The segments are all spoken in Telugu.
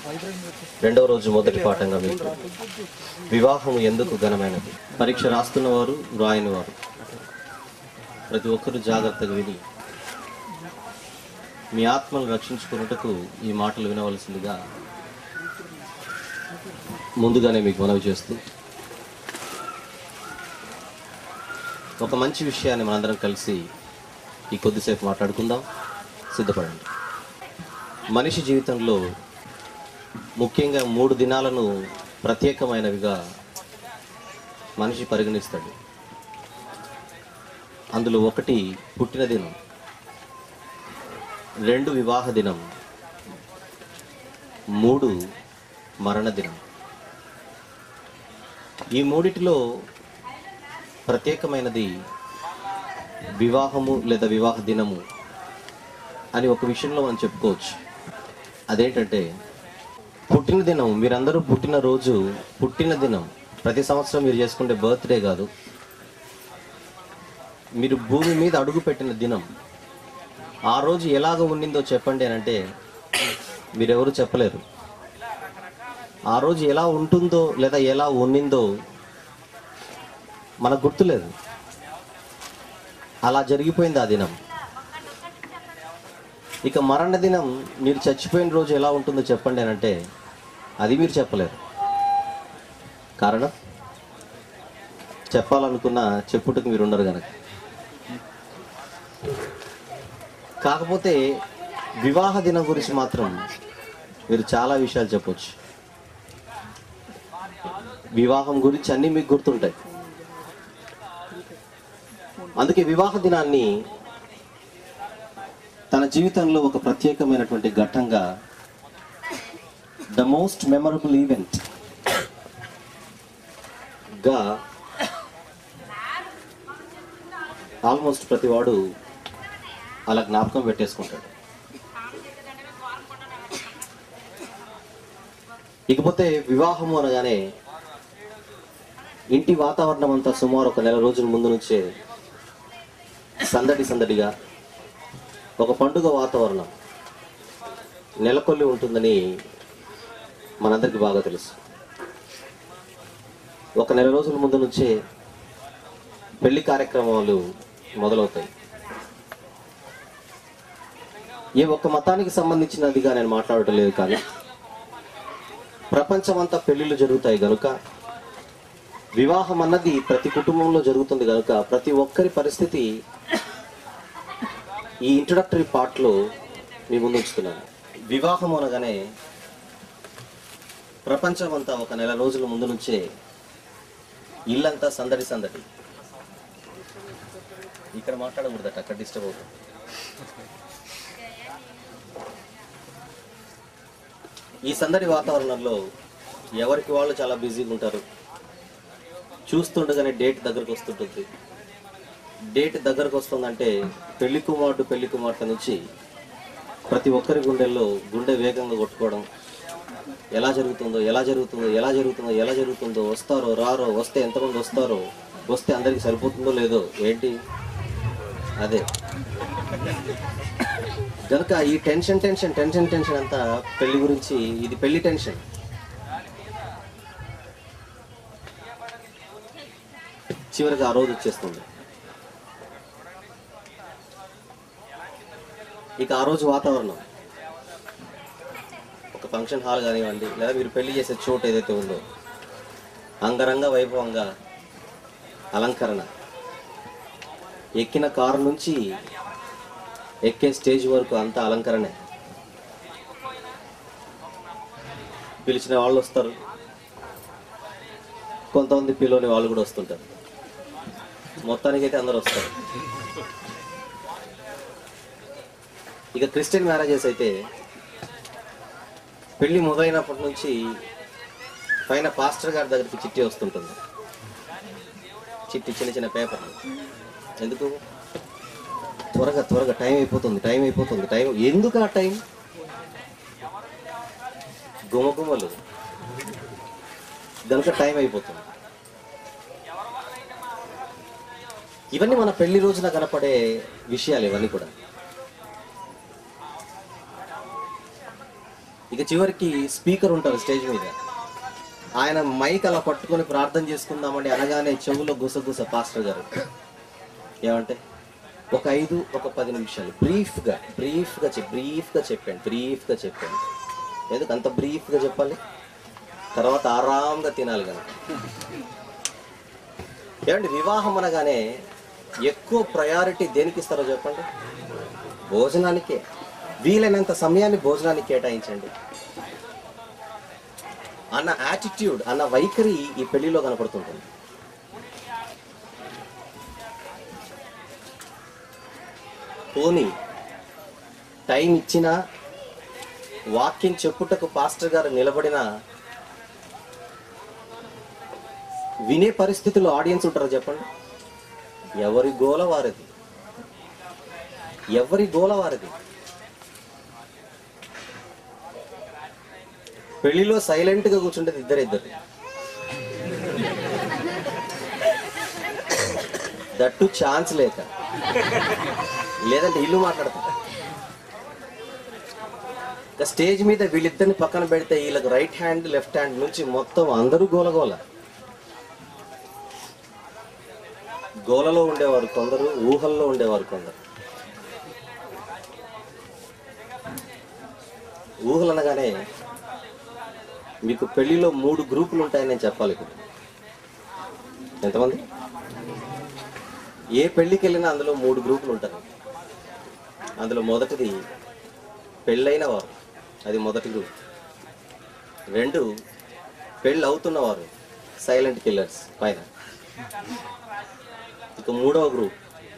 రెండవ రోజు మొదటి పాఠంగా మీకు వివాహం ఎందుకు ఘనమైనది పరీక్ష రాస్తున్నవారు రాయని వారు ప్రతి ఒక్కరూ జాగ్రత్తగా విని మీ ఆత్మను రక్షించుకున్నట్టుకు ఈ మాటలు వినవలసిందిగా ముందుగానే మీకు మనవి చేస్తూ ఒక మంచి విషయాన్ని మనందరం కలిసి ఈ కొద్దిసేపు మాట్లాడుకుందాం సిద్ధపడండి మనిషి జీవితంలో ముఖ్యంగా మూడు దినాలను ప్రత్యేకమైనవిగా మనిషి పరిగణిస్తాడు అందులో ఒకటి పుట్టిన దినం రెండు వివాహ దినం మూడు మరణ దినం ఈ మూడిటిలో ప్రత్యేకమైనది వివాహము లేదా వివాహ దినము అని ఒక విషయంలో మనం చెప్పుకోవచ్చు అదేంటంటే పుట్టిన దినం మీరందరూ పుట్టిన రోజు పుట్టిన దినం ప్రతి సంవత్సరం మీరు చేసుకునే బర్త్డే కాదు మీరు భూమి మీద అడుగు పెట్టిన దినం ఆ రోజు ఎలాగ ఉండిందో చెప్పండి అని అంటే మీరెవరు చెప్పలేరు ఆ రోజు ఎలా ఉంటుందో లేదా ఎలా ఉండిందో మనకు గుర్తులేదు అలా జరిగిపోయింది ఆ దినం ఇక మరణ దినం మీరు చచ్చిపోయిన రోజు ఎలా ఉంటుందో చెప్పండి అని అంటే అది మీరు చెప్పలేరు కారణం చెప్పాలనుకున్న చెప్పుటకు మీరు ఉండరు కనుక కాకపోతే వివాహ దినం గురించి మాత్రం మీరు చాలా విషయాలు చెప్పొచ్చు వివాహం గురించి అన్నీ మీకు గుర్తుంటాయి అందుకే వివాహ దినాన్ని తన జీవితంలో ఒక ప్రత్యేకమైనటువంటి ఘట్టంగా ద మోస్ట్ మెమరబుల్ ఈవెంట్ గా ఆల్మోస్ట్ ప్రతివాడు అలా జ్ఞాపకం పెట్టేసుకుంటాడు ఇకపోతే వివాహము అనగానే ఇంటి వాతావరణం అంతా సుమారు ఒక నెల రోజుల ముందు నుంచే సందడి సందడిగా ఒక పండుగ వాతావరణం నెలకొల్లి ఉంటుందని మనందరికీ బాగా తెలుసు ఒక నెల రోజుల ముందు నుంచే పెళ్లి కార్యక్రమాలు మొదలవుతాయి ఏ ఒక్క మతానికి సంబంధించినదిగా నేను మాట్లాడటం లేదు కానీ ప్రపంచమంతా పెళ్లిళ్ళు జరుగుతాయి గనుక వివాహం అన్నది ప్రతి కుటుంబంలో జరుగుతుంది కనుక ప్రతి ఒక్కరి పరిస్థితి ఈ ఇంట్రడక్టరీ పార్ట్లో మీ ముందు ఉంచుతున్నాను వివాహం అనగానే ప్రపంచమంతా ఒక నెల రోజుల ముందు నుంచే ఇల్లంతా సందడి సందడి ఇక్కడ మాట్లాడకూడదట అక్కడ డిస్టర్బ్ అవుతుంది ఈ సందడి వాతావరణంలో ఎవరికి వాళ్ళు చాలా బిజీగా ఉంటారు చూస్తుండగానే డేట్ దగ్గరకు వస్తుంటుంది డేట్ దగ్గరకు వస్తుందంటే పెళ్లి కుమారుడు పెళ్లి కుమార్తె నుంచి ప్రతి ఒక్కరి గుండెల్లో గుండె వేగంగా కొట్టుకోవడం ఎలా జరుగుతుందో ఎలా జరుగుతుందో ఎలా జరుగుతుందో ఎలా జరుగుతుందో వస్తారో రారో వస్తే ఎంతమంది వస్తారో వస్తే అందరికి సరిపోతుందో లేదో ఏంటి అదే కనుక ఈ టెన్షన్ టెన్షన్ టెన్షన్ టెన్షన్ అంతా పెళ్లి గురించి ఇది పెళ్లి టెన్షన్ చివరికి ఆ రోజు వచ్చేస్తుంది ఇక ఆ రోజు వాతావరణం ఒక ఫంక్షన్ హాల్ కానివ్వండి లేదా మీరు పెళ్లి చేసే చోటు ఏదైతే ఉందో అంగరంగ వైభవంగా అలంకరణ ఎక్కిన కారు నుంచి ఎక్కే స్టేజ్ వరకు అంతా అలంకరణే పిలిచిన వాళ్ళు వస్తారు కొంతమంది పిల్లోని వాళ్ళు కూడా వస్తుంటారు మొత్తానికి అయితే అందరు వస్తారు ఇక క్రిస్టియన్ మ్యారేజెస్ అయితే పెళ్లి మొదలైనప్పటి నుంచి పైన పాస్టర్ గారి దగ్గరికి చిట్టి వస్తుంటుంది చిట్టి చిన్న చిన్న పేపర్లు ఎందుకు త్వరగా త్వరగా టైం అయిపోతుంది టైం అయిపోతుంది టైం ఎందుకు ఆ టైం గుమగుమలు కనుక టైం అయిపోతుంది ఇవన్నీ మన పెళ్లి రోజున కనపడే విషయాలు ఇవన్నీ కూడా ఇక ఇక చివరికి స్పీకర్ ఉంటారు స్టేజ్ మీద ఆయన మైక్ అలా పట్టుకొని ప్రార్థన చేసుకుందామని అనగానే చెవులో గుసగుస పాస్టర్ గారు ఏమంటే ఒక ఐదు ఒక పది నిమిషాలు బ్రీఫ్గా బ్రీఫ్గా చెప్ బ్రీఫ్గా చెప్పండి బ్రీఫ్గా చెప్పండి ఎందుకు అంత బ్రీఫ్గా చెప్పాలి తర్వాత ఆరాంగా తినాలి కనుక ఏమండి వివాహం అనగానే ఎక్కువ ప్రయారిటీ దేనికి ఇస్తారో చెప్పండి భోజనానికే వీలైనంత సమయాన్ని భోజనానికి కేటాయించండి అన్న యాటిట్యూడ్ అన్న వైఖరి ఈ పెళ్లిలో కనపడుతుంటుంది పోనీ టైం ఇచ్చినా వాక్యం చెప్పుటకు పాస్టర్ గారు నిలబడినా వినే పరిస్థితుల్లో ఆడియన్స్ ఉంటారో చెప్పండి ఎవరి గోల వారిది ఎవరి గోల వారిది పెళ్లిలో సైలెంట్ గా కూర్చుంటేది ఇద్దరిద్దరు దట్టు ఛాన్స్ లేక లేదంటే ఇల్లు మాట్లాడతాం ఇక స్టేజ్ మీద వీళ్ళిద్దరిని పక్కన పెడితే వీళ్ళకి రైట్ హ్యాండ్ లెఫ్ట్ హ్యాండ్ నుంచి మొత్తం అందరూ గోలగోల గోలలో ఉండేవారు కొందరు ఊహల్లో ఉండేవారు కొందరు ఊహలు అనగానే మీకు పెళ్లిలో మూడు గ్రూపులు ఉంటాయని నేను చెప్పాలి ఇప్పుడు ఎంతమంది ఏ పెళ్లికి వెళ్ళినా అందులో మూడు గ్రూపులు ఉంటారు అందులో మొదటిది పెళ్ళైన వారు అది మొదటి గ్రూప్ రెండు పెళ్ళి అవుతున్నవారు సైలెంట్ కిల్లర్స్ పైన ఇక మూడవ గ్రూప్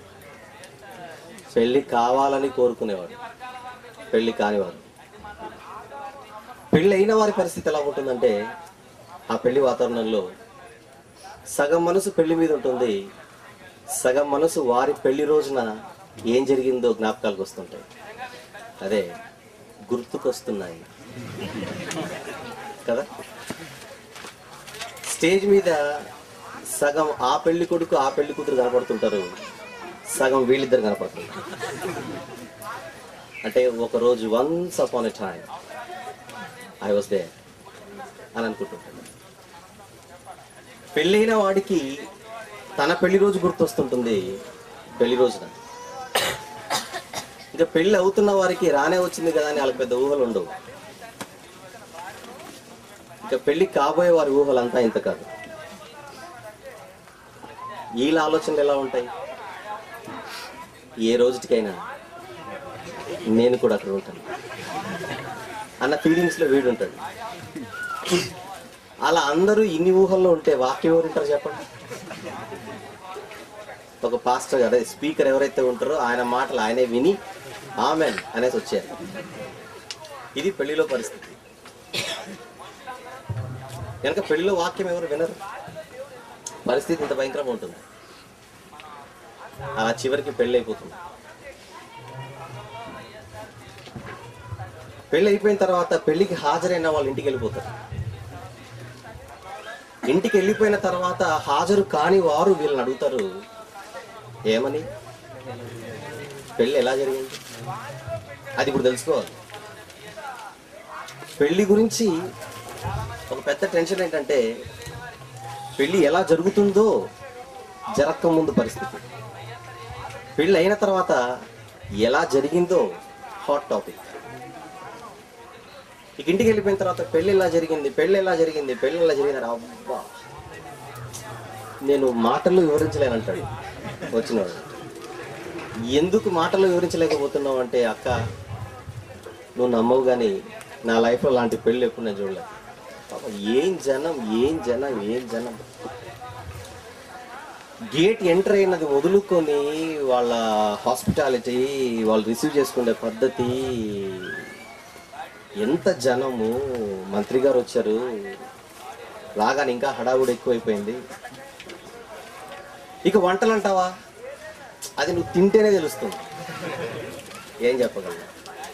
పెళ్ళి కావాలని కోరుకునేవాడు పెళ్ళి కానివారు పెళ్ళి అయిన వారి పరిస్థితి ఎలా ఉంటుందంటే ఆ పెళ్లి వాతావరణంలో సగం మనసు పెళ్లి మీద ఉంటుంది సగం మనసు వారి పెళ్లి రోజున ఏం జరిగిందో జ్ఞాపకాలకు వస్తుంటాయి అదే గుర్తుకొస్తున్నాయి కదా స్టేజ్ మీద సగం ఆ పెళ్లి కొడుకు ఆ పెళ్లి కూతురు కనపడుతుంటారు సగం వీళ్ళిద్దరు కనపడుతుంటారు అంటే ఒక రోజు once upon a time I was there అని అనుకుంటుంటాడు పెళ్ళైన వాడికి తన పెళ్లి రోజు గుర్తొస్తుంటుంది పెళ్లి రోజున ఇంకా పెళ్లి అవుతున్న వారికి రానే వచ్చింది కదా అని వాళ్ళకి పెద్ద ఊహలు ఉండవు ఇంకా పెళ్లి కాబోయే వారి ఊహలు అంతా ఇంత కాదు వీళ్ళ ఆలోచనలు ఎలా ఉంటాయి ఏ రోజుటికైనా నేను కూడా అక్కడ ఉంటాను అన్న ఫీలింగ్స్ లో వీడు ఉంటాడు అలా అందరూ ఇన్ని ఊహల్లో ఉంటే వాక్యం ఎవరు ఉంటారు చెప్పండి ఒక పాస్టర్ అదే స్పీకర్ ఎవరైతే ఉంటారో ఆయన మాటలు ఆయనే విని ఆమెన్ అనేసి వచ్చారు ఇది పెళ్లిలో పరిస్థితి కనుక పెళ్లిలో వాక్యం ఎవరు వినరు పరిస్థితి ఇంత భయంకరంగా ఉంటుంది అలా చివరికి పెళ్ళి అయిపోతుంది పెళ్ళి అయిపోయిన తర్వాత పెళ్లికి హాజరైన వాళ్ళ ఇంటికి వెళ్ళిపోతారు ఇంటికి వెళ్ళిపోయిన తర్వాత హాజరు కాని వారు వీళ్ళని అడుగుతారు ఏమని పెళ్ళి ఎలా జరిగింది అది ఇప్పుడు తెలుసుకోవాలి పెళ్లి గురించి ఒక పెద్ద టెన్షన్ ఏంటంటే పెళ్లి ఎలా జరుగుతుందో జరక్క ముందు పరిస్థితి పెళ్ళి అయిన తర్వాత ఎలా జరిగిందో హాట్ టాపిక్ ఇక ఇంటికి వెళ్ళిపోయిన తర్వాత పెళ్ళి ఎలా జరిగింది పెళ్ళి ఎలా జరిగింది పెళ్ళి ఎలా జరిగింది అబ్బా నేను మాటల్లో వివరించలేనంటాడు వచ్చినవాడు ఎందుకు మాటల్లో వివరించలేకపోతున్నావు అంటే అక్క నువ్వు నమ్మవు కానీ నా లైఫ్లో లాంటి పెళ్ళి ఎప్పుడు నేను చూడలేదు పాపం ఏం జనం ఏం జనం ఏం జనం గేట్ ఎంటర్ అయినది వదులుకొని వాళ్ళ హాస్పిటాలిటీ వాళ్ళు రిసీవ్ చేసుకునే పద్ధతి ఎంత జనము మంత్రి గారు వచ్చారు రాగానే ఇంకా హడావుడి ఎక్కువైపోయింది ఇక వంటలు అంటావా అది నువ్వు తింటేనే తెలుస్తుంది ఏం చెప్పగలను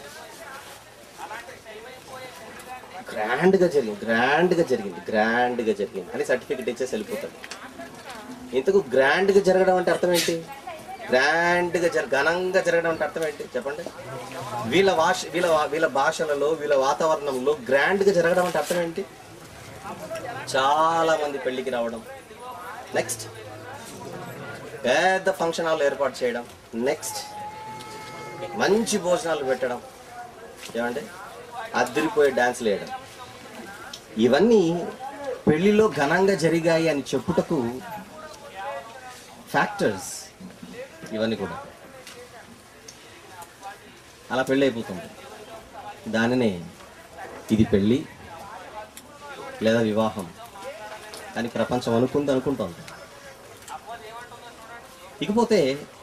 గ్రాండ్గా జరిగింది గ్రాండ్గా జరిగింది గ్రాండ్గా జరిగింది అని సర్టిఫికెట్ ఇచ్చేసి వెళ్ళిపోతాడు ఇంతకు గ్రాండ్గా జరగడం అంటే అర్థం ఏంటి గ్రాండ్గా జర ఘనంగా జరగడం అంటే అర్థం ఏంటి చెప్పండి వీళ్ళ భాష వీళ్ళ వా- వీళ్ళ భాషలలో వీళ్ళ వాతావరణంలో గ్రాండ్గా జరగడం అంటే అర్థం ఏంటి చాలా మంది పెళ్ళికి రావడం నెక్స్ట్ పెద్ద ఫంక్షన్ హాల్ ఏర్పాటు చేయడం నెక్స్ట్ మంచి భోజనాలు పెట్టడం ఏమంటే అద్దరిపోయే డ్యాన్స్లు వేయడం ఇవన్నీ పెళ్లిలో ఘనంగా జరిగాయి అని చెప్పుటకు ఫ్యాక్టర్స్ ఇవన్నీ కూడా అలా పెళ్ళి అయిపోతుంది దానినే ఇది పెళ్ళి లేదా వివాహం అని ప్రపంచం అనుకుంది అనుకుంటోంది ఇకపోతే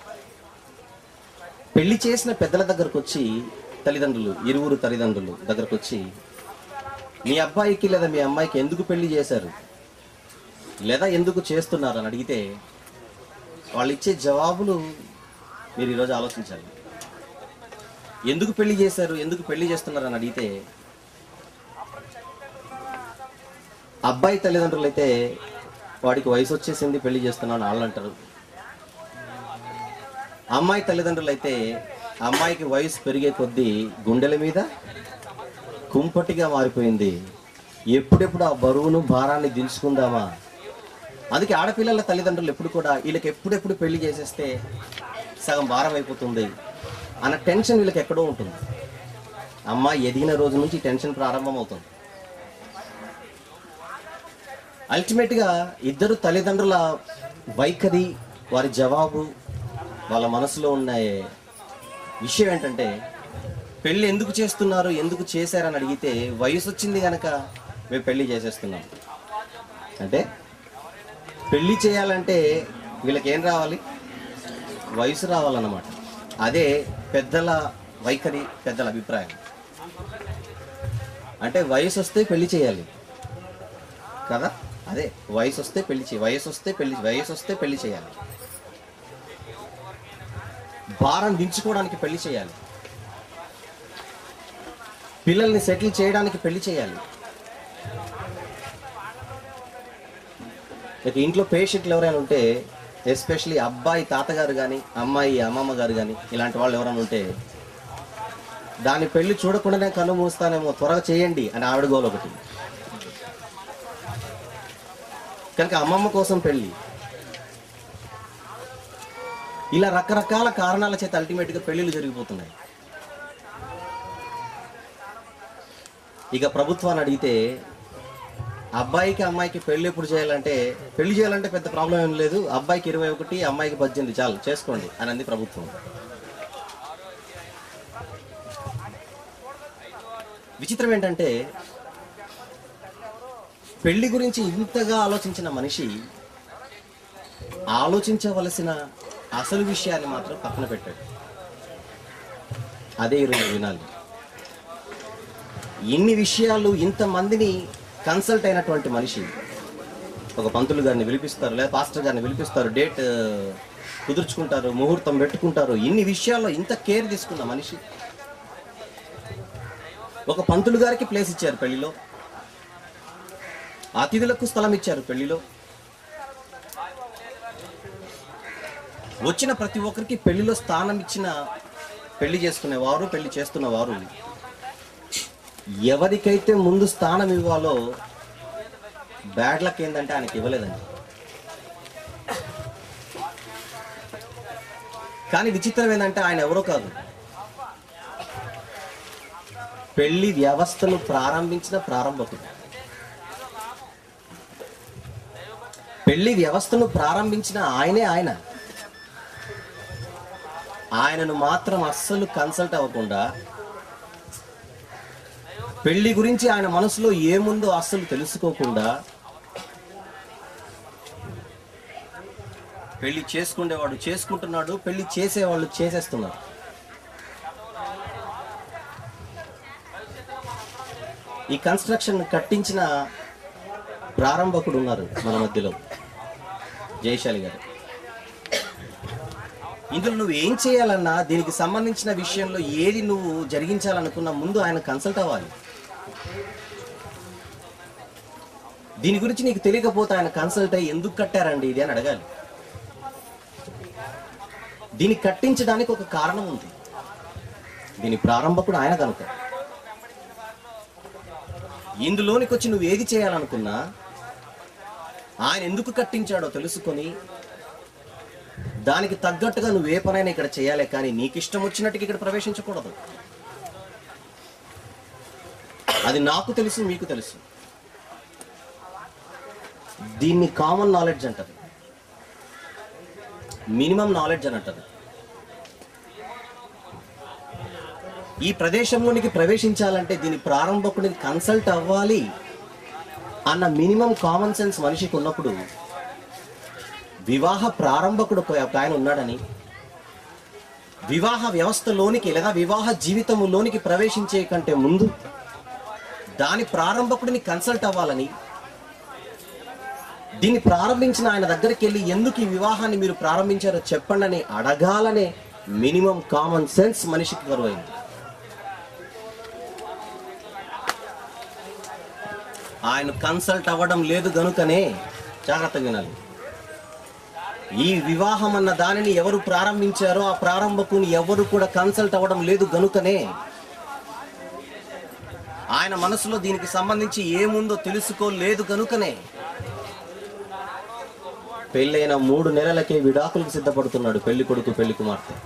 పెళ్లి చేసిన పెద్దల దగ్గరకు వచ్చి తల్లిదండ్రులు ఇరువురు తల్లిదండ్రులు దగ్గరకు వచ్చి మీ అబ్బాయికి లేదా మీ అమ్మాయికి ఎందుకు పెళ్లి చేశారు లేదా ఎందుకు చేస్తున్నారు అని అడిగితే వాళ్ళు ఇచ్చే జవాబులు మీరు ఈరోజు ఆలోచించాలి ఎందుకు పెళ్లి చేశారు ఎందుకు పెళ్లి చేస్తున్నారు అని అడిగితే అబ్బాయి తల్లిదండ్రులు అయితే వాడికి వయసు వచ్చేసింది పెళ్లి చేస్తున్నాను వాళ్ళు అంటారు అమ్మాయి తల్లిదండ్రులు అయితే అమ్మాయికి వయసు పెరిగే కొద్దీ గుండెల మీద కుంపటిగా మారిపోయింది ఎప్పుడెప్పుడు ఆ బరువును భారాన్ని దించుకుందామా అందుకే ఆడపిల్లల తల్లిదండ్రులు ఎప్పుడు కూడా వీళ్ళకి ఎప్పుడెప్పుడు పెళ్లి చేసేస్తే సగం భారం అయిపోతుంది అన్న టెన్షన్ వీళ్ళకి ఎక్కడో ఉంటుంది అమ్మాయి ఎదిగిన రోజు నుంచి టెన్షన్ ప్రారంభం అవుతుంది అల్టిమేట్గా ఇద్దరు తల్లిదండ్రుల వైఖరి వారి జవాబు వాళ్ళ మనసులో ఉన్న విషయం ఏంటంటే పెళ్ళి ఎందుకు చేస్తున్నారు ఎందుకు చేశారని అడిగితే వయసు వచ్చింది కనుక మేము పెళ్లి చేసేస్తున్నాం అంటే పెళ్లి చేయాలంటే వీళ్ళకి ఏం రావాలి వయసు రావాలన్నమాట అదే పెద్దల వైఖరి పెద్దల అభిప్రాయం అంటే వయసు వస్తే పెళ్లి చేయాలి కదా అదే వయసు వస్తే పెళ్లి చేయాలి వయసు వస్తే పెళ్లి వయసు వస్తే పెళ్లి చేయాలి భారం దించుకోవడానికి పెళ్లి చేయాలి పిల్లల్ని సెటిల్ చేయడానికి పెళ్లి చేయాలి ఇక ఇంట్లో పేషెంట్లు ఎవరైనా ఉంటే ఎస్పెషలీ అబ్బాయి తాతగారు కానీ అమ్మాయి అమ్మమ్మ గారు కానీ ఇలాంటి వాళ్ళు ఎవరైనా ఉంటే దాని పెళ్లి చూడకుండానే కన్ను మూస్తానేమో త్వరగా చేయండి అని ఆవిడ గోలు ఒకటి కనుక అమ్మమ్మ కోసం పెళ్లి ఇలా రకరకాల కారణాల చేత అల్టిమేట్గా పెళ్లిళ్ళు జరిగిపోతున్నాయి ఇక ప్రభుత్వాన్ని అడిగితే అబ్బాయికి అమ్మాయికి పెళ్లి ఎప్పుడు చేయాలంటే పెళ్లి చేయాలంటే పెద్ద ప్రాబ్లం ఏం లేదు అబ్బాయికి ఇరవై ఒకటి అమ్మాయికి పద్దెనిమిది చాలు చేసుకోండి అని అంది ప్రభుత్వం విచిత్రం ఏంటంటే పెళ్లి గురించి ఇంతగా ఆలోచించిన మనిషి ఆలోచించవలసిన అసలు విషయాన్ని మాత్రం పక్కన పెట్టాడు అదే ఈరోజు వినాలి ఇన్ని విషయాలు ఇంతమందిని కన్సల్ట్ అయినటువంటి మనిషి ఒక పంతులు గారిని పిలిపిస్తారు లేదా పాస్టర్ గారిని పిలిపిస్తారు డేట్ ఆ, కుదుర్చుకుంటారు ముహూర్తం పెట్టుకుంటారు ఇన్ని విషయాల్లో ఇంత కేర్ తీసుకున్న మనిషి ఒక పంతులు గారికి ప్లేస్ ఇచ్చారు పెళ్లిలో అతిథులకు స్థలం ఇచ్చారు పెళ్లిలో వచ్చిన ప్రతి ఒక్కరికి పెళ్లిలో స్థానం ఇచ్చిన పెళ్లి చేసుకునేవారు పెళ్లి చేస్తున్నవారు ఎవరికైతే ముందు స్థానం ఇవ్వాలో బ్యాడ్ లక్ ఏంటంటే ఆయనకి ఇవ్వలేదండి కానీ విచిత్రం ఏంటంటే ఆయన ఎవరో కాదు పెళ్లి వ్యవస్థను ప్రారంభించిన ప్రారంభకుడు పెళ్లి వ్యవస్థను ప్రారంభించిన ఆయనే ఆయన ఆయనను మాత్రం అస్సలు కన్సల్ట్ అవ్వకుండా పెళ్లి గురించి ఆయన మనసులో ఏముందో అస్సలు తెలుసుకోకుండా పెళ్లి చేసుకునేవాడు చేసుకుంటున్నాడు పెళ్లి చేసేవాళ్ళు చేసేస్తున్నారు ఈ కన్స్ట్రక్షన్ కట్టించిన ప్రారంభకుడు ఉన్నారు మన మధ్యలో జయశాలి గారు ఇందులో నువ్వు ఏం చేయాలన్నా దీనికి సంబంధించిన విషయంలో ఏది నువ్వు జరిగించాలనుకున్నా ముందు ఆయన కన్సల్ట్ అవ్వాలి దీని గురించి నీకు తెలియకపోతే ఆయన కన్సల్ట్ అయ్యి ఎందుకు కట్టారండి ఇది అని అడగాలి దీన్ని కట్టించడానికి ఒక కారణం ఉంది దీని ప్రారంభకుడు ఆయన కనుక ఇందులోనికి వచ్చి నువ్వు ఏది చేయాలనుకున్నా ఆయన ఎందుకు కట్టించాడో తెలుసుకొని దానికి తగ్గట్టుగా నువ్వు ఏ పనైనా ఇక్కడ చేయాలి కానీ నీకు ఇష్టం వచ్చినట్టుగా ఇక్కడ ప్రవేశించకూడదు అది నాకు తెలుసు మీకు తెలుసు దీన్ని కామన్ నాలెడ్జ్ అంటారు మినిమం నాలెడ్జ్ అని అంటారు ఈ ప్రదేశంలోనికి ప్రవేశించాలంటే దీని ప్రారంభకుడిని కన్సల్ట్ అవ్వాలి అన్న మినిమం కామన్ సెన్స్ మనిషికి ఉన్నప్పుడు వివాహ ప్రారంభకుడు ఒక ఒక ఆయన ఉన్నాడని వివాహ వ్యవస్థలోనికి లేదా వివాహ జీవితంలోనికి ప్రవేశించే కంటే ముందు దాని ప్రారంభకుడిని కన్సల్ట్ అవ్వాలని దీన్ని ప్రారంభించిన ఆయన దగ్గరికి వెళ్ళి ఎందుకు ఈ వివాహాన్ని మీరు ప్రారంభించారో చెప్పండి అని అడగాలనే మినిమం కామన్ సెన్స్ మనిషికి కరువైంది ఆయన కన్సల్ట్ అవ్వడం లేదు గనుకనే జాగ్రత్తగా వినాలి ఈ వివాహం అన్న దానిని ఎవరు ప్రారంభించారో ఆ ప్రారంభకుని ఎవరు కూడా కన్సల్ట్ అవ్వడం లేదు గనుకనే ఆయన మనసులో దీనికి సంబంధించి ఏముందో తెలుసుకోలేదు గనుకనే పెళ్ళైన మూడు నెలలకే విడాకులకు సిద్ధపడుతున్నాడు పెళ్లి కొడుకు పెళ్లి కుమార్తె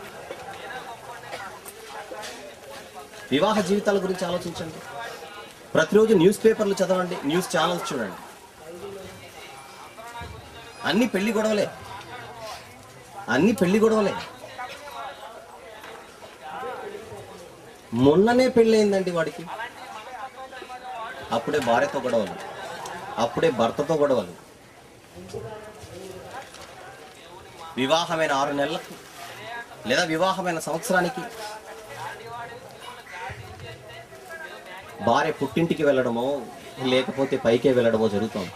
వివాహ జీవితాల గురించి ఆలోచించండి ప్రతిరోజు న్యూస్ పేపర్లు చదవండి న్యూస్ ఛానల్స్ చూడండి అన్ని పెళ్లి గొడవలే అన్ని పెళ్లి గొడవలే మొన్ననే పెళ్ళయిందండి వాడికి అప్పుడే భార్యతో గొడవలు అప్పుడే భర్తతో గొడవలు వివాహమైన ఆరు నెలలకు లేదా వివాహమైన సంవత్సరానికి భార్య పుట్టింటికి వెళ్ళడమో లేకపోతే పైకే వెళ్ళడమో జరుగుతుంది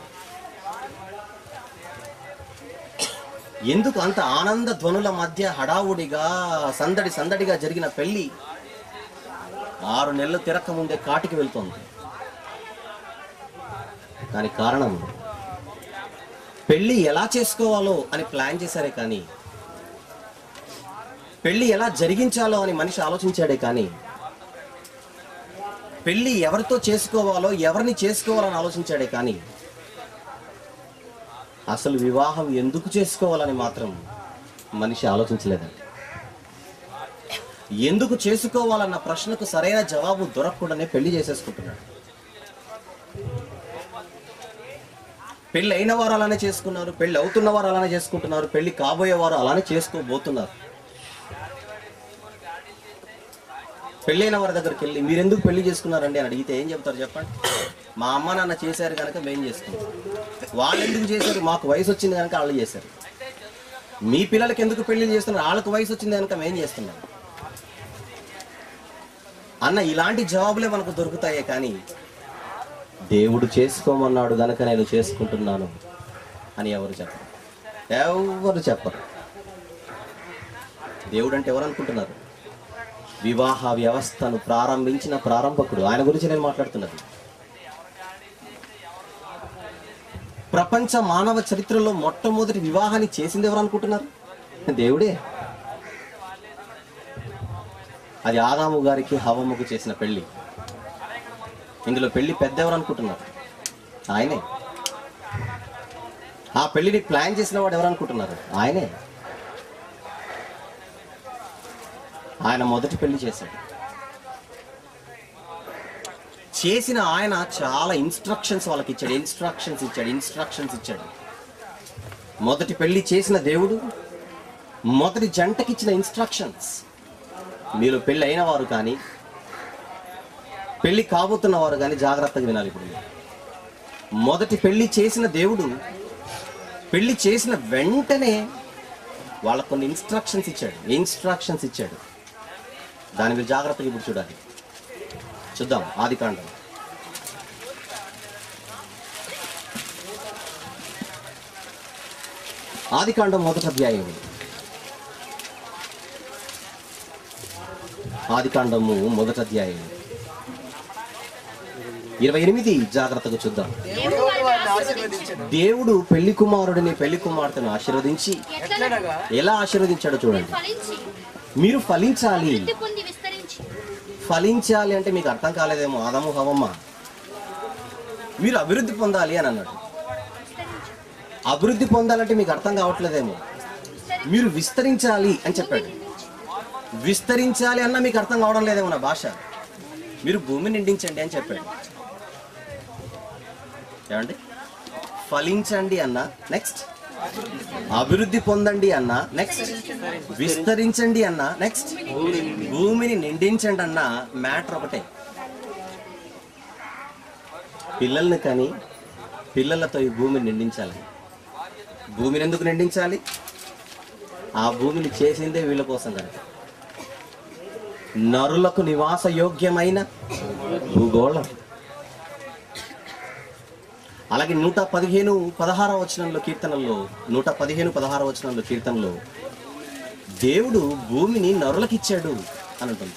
ఎందుకు అంత ఆనంద ధ్వనుల మధ్య హడావుడిగా సందడి సందడిగా జరిగిన పెళ్లి ఆరు నెలలు తిరక్క ముందే కాటికి వెళ్తోంది దానికి కారణం పెళ్లి ఎలా చేసుకోవాలో అని ప్లాన్ చేశారే కానీ పెళ్లి ఎలా జరిగించాలో అని మనిషి ఆలోచించాడే కానీ పెళ్లి ఎవరితో చేసుకోవాలో ఎవరిని చేసుకోవాలని ఆలోచించాడే కానీ అసలు వివాహం ఎందుకు చేసుకోవాలని మాత్రం మనిషి ఆలోచించలేదండి ఎందుకు చేసుకోవాలన్న ప్రశ్నకు సరైన జవాబు దొరకకుండానే పెళ్లి చేసేసుకుంటున్నాడు పెళ్లి అయిన వారు అలానే చేసుకున్నారు పెళ్లి అవుతున్న వారు అలానే చేసుకుంటున్నారు పెళ్లి కాబోయే వారు అలానే చేసుకోబోతున్నారు పెళ్ళైన వారి దగ్గరికి వెళ్ళి మీరు ఎందుకు పెళ్లి చేసుకున్నారండి అని అడిగితే ఏం చెప్తారు చెప్పండి మా అమ్మ నాన్న చేశారు కనుక మేము చేసుకున్నాం వాళ్ళు ఎందుకు చేశారు మాకు వయసు వచ్చింది కనుక వాళ్ళు చేశారు మీ పిల్లలకి ఎందుకు పెళ్లి చేస్తున్నారు వాళ్ళకి వయసు వచ్చింది కనుక మేము చేస్తున్నాం అన్న ఇలాంటి జవాబులే మనకు దొరుకుతాయే కానీ దేవుడు చేసుకోమన్నాడు గనక నేను చేసుకుంటున్నాను అని ఎవరు చెప్పరు ఎవరు చెప్పరు దేవుడు అంటే ఎవరు అనుకుంటున్నారు వివాహ వ్యవస్థను ప్రారంభించిన ప్రారంభకుడు ఆయన గురించి నేను మాట్లాడుతున్నది ప్రపంచ మానవ చరిత్రలో మొట్టమొదటి వివాహాన్ని చేసింది ఎవరు అనుకుంటున్నారు దేవుడే అది ఆదాము గారికి హవమ్మకు చేసిన పెళ్లి ఇందులో పెళ్లి పెద్ద ఎవరు అనుకుంటున్నారు ఆయనే ఆ పెళ్లిని ప్లాన్ చేసిన వాడు ఎవరు అనుకుంటున్నారు ఆయనే ఆయన మొదటి పెళ్లి చేశాడు చేసిన ఆయన చాలా ఇన్స్ట్రక్షన్స్ వాళ్ళకి ఇచ్చాడు ఇన్స్ట్రక్షన్స్ ఇచ్చాడు ఇన్స్ట్రక్షన్స్ ఇచ్చాడు మొదటి పెళ్లి చేసిన దేవుడు మొదటి జంటకి ఇచ్చిన ఇన్స్ట్రక్షన్స్ మీరు పెళ్లి అయిన వారు కానీ పెళ్లి కాబోతున్న వారు కానీ జాగ్రత్తగా వినాలి ఇప్పుడు మీరు. మొదటి పెళ్లి చేసిన దేవుడు పెళ్లి చేసిన వెంటనే వాళ్ళకు కొన్ని ఇన్స్ట్రక్షన్స్ ఇచ్చాడు ఇన్స్ట్రక్షన్స్ ఇచ్చాడు దాని మీరు జాగ్రత్తగా ఇప్పుడు చూడాలి చూద్దాం ఆది కాండం ఆది కాండం మొదటి అధ్యాయం ఆది కాండము మొదటి అధ్యాయం ఇరవై ఎనిమిది జాగ్రత్తగా చూద్దాం దేవుడు వారి వారిని ఆశీర్వదించను దేవుడు పెళ్లి కుమారుడిని పెళ్లి కుమార్తెను ఆశీర్వదించి ఎట్లనగా ఎలా ఆశీర్వదించాడో చూడండి ఫలించి మీరు ఫలించాలి వృద్ధి పొంది విస్తరించి ఫలించాలి అంటే మీకు అర్థం కాలేదేమో ఆదము హవమ్మ మీరు అభివృద్ధి పొందాలి అని అన్నాడు విస్తరించి అభివృద్ధి పొందాలంటే మీకు అర్థం కావట్లేదేమో మీరు విస్తరించాలి అని చెప్పాడు విస్తరించాలి అన్న మీకు అర్థం కావడం లేదేమో నా భాష మీరు భూమిని నిండించండి అని చెప్పాడు ఏమండి ఫలించండి అన్న నెక్స్ట్ అభివృద్ధి పొందండి అన్న నెక్స్ట్ విస్తరించండి అన్న నెక్స్ట్ భూమిని నిండించండి అన్న మ్యాటర్ ఒకటే పిల్లల్ని కానీ పిల్లలతో ఈ భూమిని నిండించాలి భూమిని ఎందుకు నిండించాలి ఆ భూమిని చేసిందే వీళ్ళ కోసం కనుక నరులకు నివాస యోగ్యమైన భూగోళం అలాగే నూట పదిహేను పదహార వచనంలో కీర్తనల్లో నూట పదిహేను పదహార వచనంలో కీర్తనలో దేవుడు భూమిని నరులకు ఇచ్చాడు అని ఉంటుంది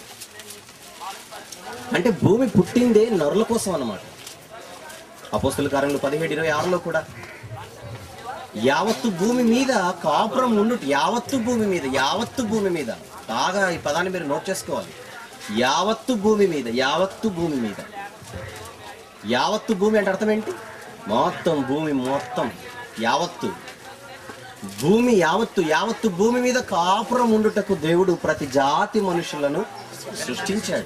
అంటే భూమి పుట్టిందే నరుల కోసం అన్నమాట అపోస్తుల కార్యంలో పదిహేడు ఇరవై ఆరులో కూడా యావత్తు భూమి మీద కాపురం ఉండు యావత్తు భూమి మీద యావత్తు భూమి మీద బాగా ఈ పదాన్ని మీరు నోట్ చేసుకోవాలి యావత్తు భూమి మీద యావత్తు భూమి మీద యావత్తు భూమి అంటే అర్థం ఏంటి మొత్తం భూమి మొత్తం యావత్తు భూమి యావత్తు యావత్తు భూమి మీద కాపురం ఉండుటకు దేవుడు ప్రతి జాతి మనుషులను సృష్టించాడు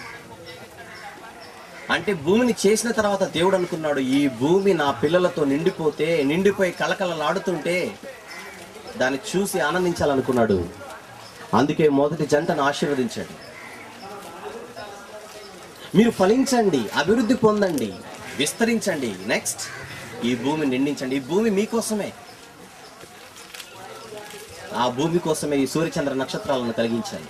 అంటే భూమిని చేసిన తర్వాత దేవుడు అనుకున్నాడు ఈ భూమి నా పిల్లలతో నిండిపోతే నిండిపోయి కలకలలాడుతుంటే దాన్ని చూసి ఆనందించాలనుకున్నాడు అందుకే మొదటి జంటను ఆశీర్వదించాడు మీరు ఫలించండి అభివృద్ధి పొందండి విస్తరించండి నెక్స్ట్ ఈ భూమిని నిండించండి ఈ భూమి మీకోసమే ఆ భూమి కోసమే ఈ సూర్యచంద్ర నక్షత్రాలను కలిగించాలి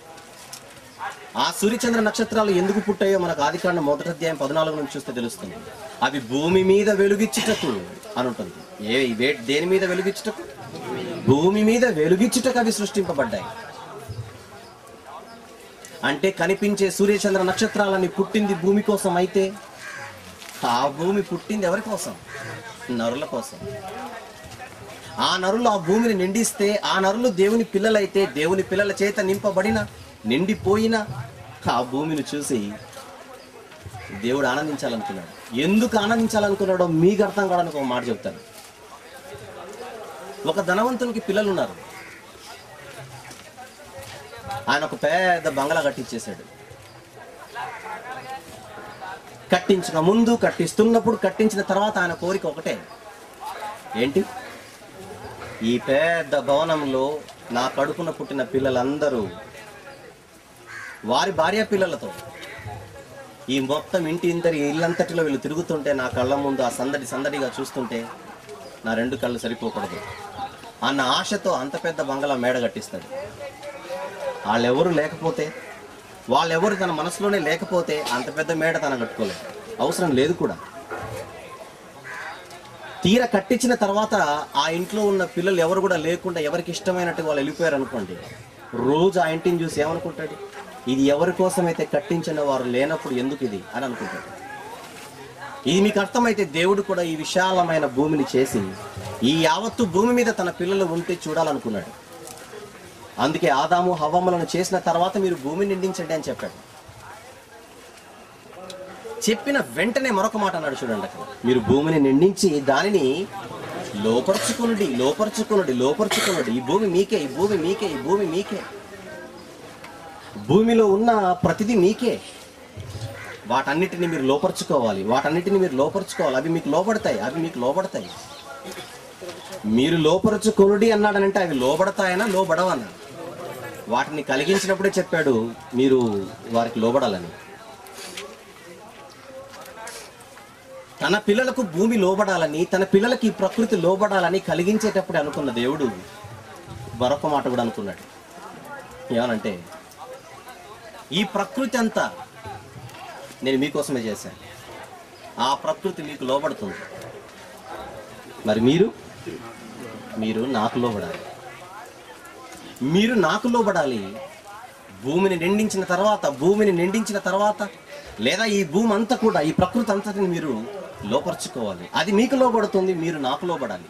ఆ సూర్యచంద్ర నక్షత్రాలు ఎందుకు పుట్టాయో మనకు ఆదికాండ మొదటి అధ్యాయం పద్నాలుగు నుంచి చూస్తే తెలుస్తుంది అవి భూమి మీద వెలుగిచ్చుటకు అని ఉంటుంది ఏ వే- దేని మీద వెలుగిచ్చుటకు భూమి మీద వెలుగిచ్చుటకు అవి సృష్టింపబడ్డాయి అంటే కనిపించే సూర్యచంద్ర నక్షత్రాలని పుట్టింది భూమి కోసం అయితే ఆ భూమి పుట్టింది ఎవరి కోసం నరుల కోసం ఆ నరులు ఆ భూమిని నిండిస్తే ఆ నరులు దేవుని పిల్లలైతే దేవుని పిల్లల చేత నింపబడిన నిండిపోయిన ఆ భూమిని చూసి దేవుడు ఆనందించాలనుకున్నాడు ఎందుకు ఆనందించాలనుకున్నాడో మీకు అర్థం కావడానికి ఒక మాట చెప్తాను ఒక ధనవంతునికి పిల్లలు ఉన్నారు ఆయన ఒక పెద్ద బంగళా కట్టించేశాడు కట్టించక ముందు కట్టిస్తున్నప్పుడు కట్టించిన తర్వాత ఆయన కోరిక ఒకటే ఏంటి ఈ పెద్ద భవనంలో నా కడుపున పుట్టిన పిల్లలందరూ వారి భార్య పిల్లలతో ఈ మొత్తం ఇంటి ఇంతరి ఇల్లంతటిలో వీళ్ళు తిరుగుతుంటే నా కళ్ళ ముందు ఆ సందడి సందడిగా చూస్తుంటే నా రెండు కళ్ళు సరిపోకూడదు అన్న ఆశతో అంత పెద్ద బంగళా మేడ కట్టిస్తాడు వాళ్ళెవరు లేకపోతే వాళ్ళెవరు తన మనసులోనే లేకపోతే అంత పెద్ద మేడ తన కట్టుకోలేదు అవసరం లేదు కూడా తీర కట్టించిన తర్వాత ఆ ఇంట్లో ఉన్న పిల్లలు ఎవరు కూడా లేకుండా ఎవరికి ఇష్టమైనట్టు వాళ్ళు వెళ్ళిపోయారు అనుకోండి రోజు ఆ ఇంటిని చూసి ఏమనుకుంటాడు ఇది ఎవరి కోసమైతే కట్టించిన వారు లేనప్పుడు ఎందుకు ఇది అని అనుకుంటాడు ఇది మీకు అర్థమైతే దేవుడు కూడా ఈ విశాలమైన భూమిని చేసి ఈ యావత్తు భూమి మీద తన పిల్లలు ఉంటే చూడాలనుకున్నాడు అందుకే ఆదాము హవ్వమ్మలను చేసిన తర్వాత మీరు భూమిని నిండించండి అని చెప్పాడు చెప్పిన వెంటనే మరొక మాట అన్నాడు చూడండి అక్కడ మీరు భూమిని నిండించి దానిని లోపరుచుకునుడి లోపరుచుకునుడి లోపరుచుకునుడి ఈ భూమి మీకే ఈ భూమి మీకే ఈ భూమి మీకే భూమిలో ఉన్న ప్రతిదీ మీకే వాటన్నిటిని మీరు లోపరుచుకోవాలి వాటన్నిటిని మీరు లోపరుచుకోవాలి అవి మీకు లోపడతాయి అవి మీకు లోపడతాయి మీరు లోపరుచుకొనుడి అన్నాడనంటే అవి లోబడతాయనా లోబడవన్నా వాటిని కలిగించినప్పుడే చెప్పాడు మీరు వారికి లోబడాలని తన పిల్లలకు భూమి లోబడాలని తన పిల్లలకి ఈ ప్రకృతి లోబడాలని కలిగించేటప్పుడు అనుకున్న దేవుడు మరొక మాట కూడా అనుకున్నాడు ఏమనంటే ఈ ప్రకృతి అంతా నేను మీకోసమే చేశాను ఆ ప్రకృతి మీకు లోబడుతుంది మరి మీరు మీరు నాకు లోబడాలి మీరు నాకు లోబడాలి భూమిని నిండించిన తర్వాత భూమిని నిండించిన తర్వాత లేదా ఈ భూమి అంతా కూడా ఈ ప్రకృతి అంతటిని మీరు లోపరుచుకోవాలి అది మీకు లోబడుతుంది మీరు నాకు లోబడాలి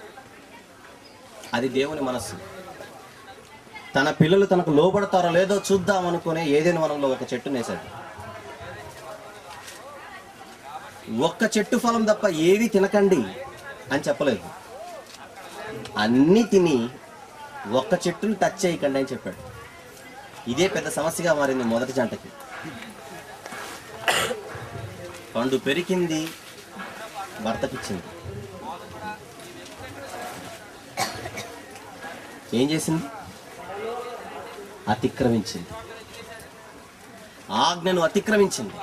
అది దేవుని మనస్సు తన పిల్లలు తనకు లోబడతారో లేదో చూద్దాం అనుకునే ఏదైనా వనంలో ఒక చెట్టు నేసాడు ఒక్క చెట్టు ఫలం తప్ప ఏవి తినకండి అని చెప్పలేదు అన్నీ తిని ఒక్క చెట్టుని టచ్ చేయకండి అని చెప్పాడు ఇదే పెద్ద సమస్యగా మారింది మొదటి జంటకి పండు పెరిగింది భర్తకిచ్చింది ఏం చేసింది అతిక్రమించింది ఆజ్ఞను అతిక్రమించింది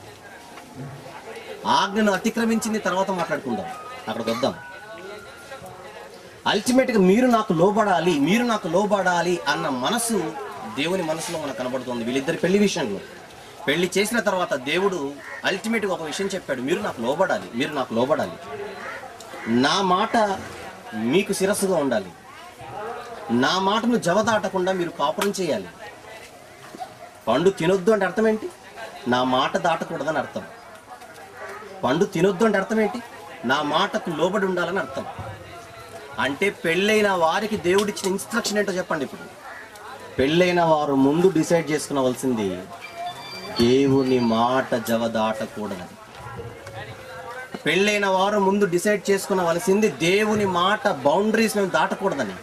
ఆజ్ఞను అతిక్రమించింది తర్వాత మాట్లాడుకుందాం అక్కడికి వద్దాం అల్టిమేట్గా మీరు నాకు లోబడాలి మీరు నాకు లోబడాలి అన్న మనసు దేవుని మనసులో మనకు కనబడుతుంది వీళ్ళిద్దరి పెళ్లి విషయంలో పెళ్లి చేసిన తర్వాత దేవుడు అల్టిమేట్గా ఒక విషయం చెప్పాడు మీరు నాకు లోబడాలి మీరు నాకు లోబడాలి నా మాట మీకు శిరస్సుగా ఉండాలి నా మాటను జవదాటకుండా మీరు కాపురం చేయాలి పండు తినొద్దు అంటే అర్థం ఏంటి నా మాట దాటకూడదని అర్థం పండు తినొద్దు అంటే అర్థం ఏంటి నా మాటకు లోబడి ఉండాలని అర్థం అంటే పెళ్ళైన వారికి దేవుడిచ్చిన ఇన్స్ట్రక్షన్ ఏంటో చెప్పండి ఇప్పుడు పెళ్ళైన వారు ముందు డిసైడ్ చేసుకునవలసింది దేవుని మాట జవదాటకూడదని పెళ్ళైన వారు ముందు డిసైడ్ చేసుకునవలసింది దేవుని మాట బౌండరీస్ మేము దాటకూడదని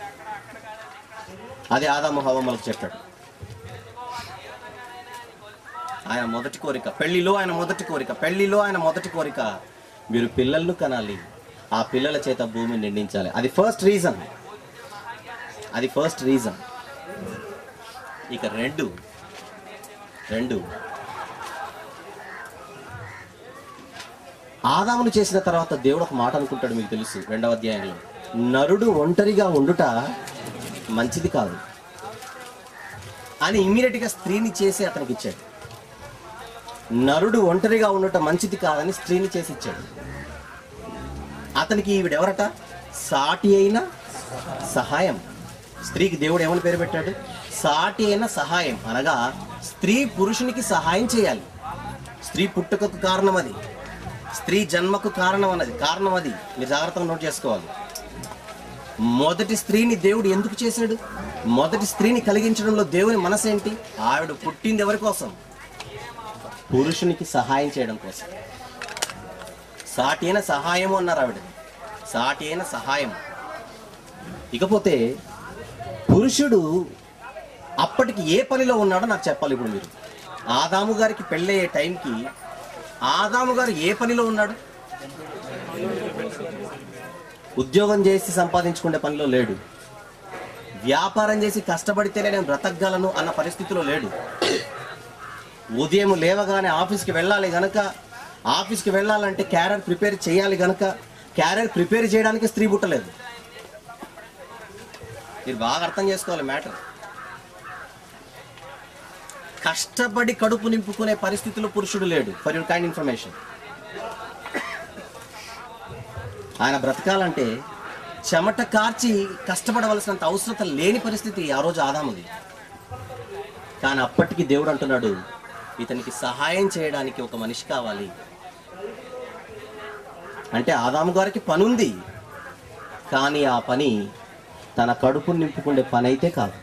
అది ఆదాము హవమ్మలకు చెప్పాడు ఆయన మొదటి కోరిక పెళ్లిలో ఆయన మొదటి కోరిక పెళ్లిలో ఆయన మొదటి కోరిక మీరు పిల్లలను కనాలి ఆ పిల్లల చేత భూమిని నిండించాలి అది ఫస్ట్ రీజన్ అది ఫస్ట్ రీజన్ ఇక రెండు రెండు ఆదామును చేసిన తర్వాత దేవుడు ఒక మాట అనుకుంటాడు మీకు తెలుసు రెండవ అధ్యాయంలో నరుడు ఒంటరిగా ఉండుట మంచిది కాదు అని ఇమ్మీడియట్గా స్త్రీని చేసి అతనికి ఇచ్చాడు నరుడు ఒంటరిగా ఉండటం మంచిది కాదని స్త్రీని చేసి ఇచ్చాడు అతనికి ఈవిడెవరట సాటి అయిన సహాయం స్త్రీకి దేవుడు ఏమని పేరు పెట్టాడు సాటి అయిన సహాయం అనగా స్త్రీ పురుషునికి సహాయం చేయాలి స్త్రీ పుట్టుకకు కారణం అది స్త్రీ జన్మకు కారణం అన్నది కారణం అది మీరు జాగ్రత్తగా నోట్ చేసుకోవాలి మొదటి స్త్రీని దేవుడు ఎందుకు చేశాడు మొదటి స్త్రీని కలిగించడంలో దేవుని మనసేంటి ఆవిడ పుట్టింది ఎవరి కోసం పురుషునికి సహాయం చేయడం కోసం సాటి అయిన సహాయము అన్నారు ఆవిడ సాటి అయిన సహాయం ఇకపోతే పురుషుడు అప్పటికి ఏ పనిలో ఉన్నాడో నాకు చెప్పాలి ఇప్పుడు మీరు ఆదాము గారికి పెళ్ళయ్యే టైంకి ఆదాము గారు ఏ పనిలో ఉన్నాడు ఉద్యోగం చేసి సంపాదించుకునే పనిలో లేడు వ్యాపారం చేసి కష్టపడితేనే నేను బ్రతకగలను అన్న పరిస్థితిలో లేడు ఉదయం లేవగానే ఆఫీస్కి వెళ్ళాలి గనక ఆఫీస్కి వెళ్ళాలంటే క్యారియర్ ప్రిపేర్ చేయాలి గనక క్యారియర్ ప్రిపేర్ చేయడానికి స్త్రీ పుట్టలేదు మీరు బాగా అర్థం చేసుకోవాలి మ్యాటర్ కష్టపడి కడుపు నింపుకునే పరిస్థితిలో పురుషుడు లేడు ఫర్ యువర్ కైండ్ ఇన్ఫర్మేషన్ ఆయన బ్రతకాలంటే చెమట కార్చి కష్టపడవలసినంత అవసరత లేని పరిస్థితి ఆ రోజు ఆదాముది కానీ అప్పటికి దేవుడు అంటున్నాడు ఇతనికి సహాయం చేయడానికి ఒక మనిషి కావాలి అంటే ఆదాము గారికి పని ఉంది కానీ ఆ పని తన కడుపు నింపుకునే పని అయితే కాదు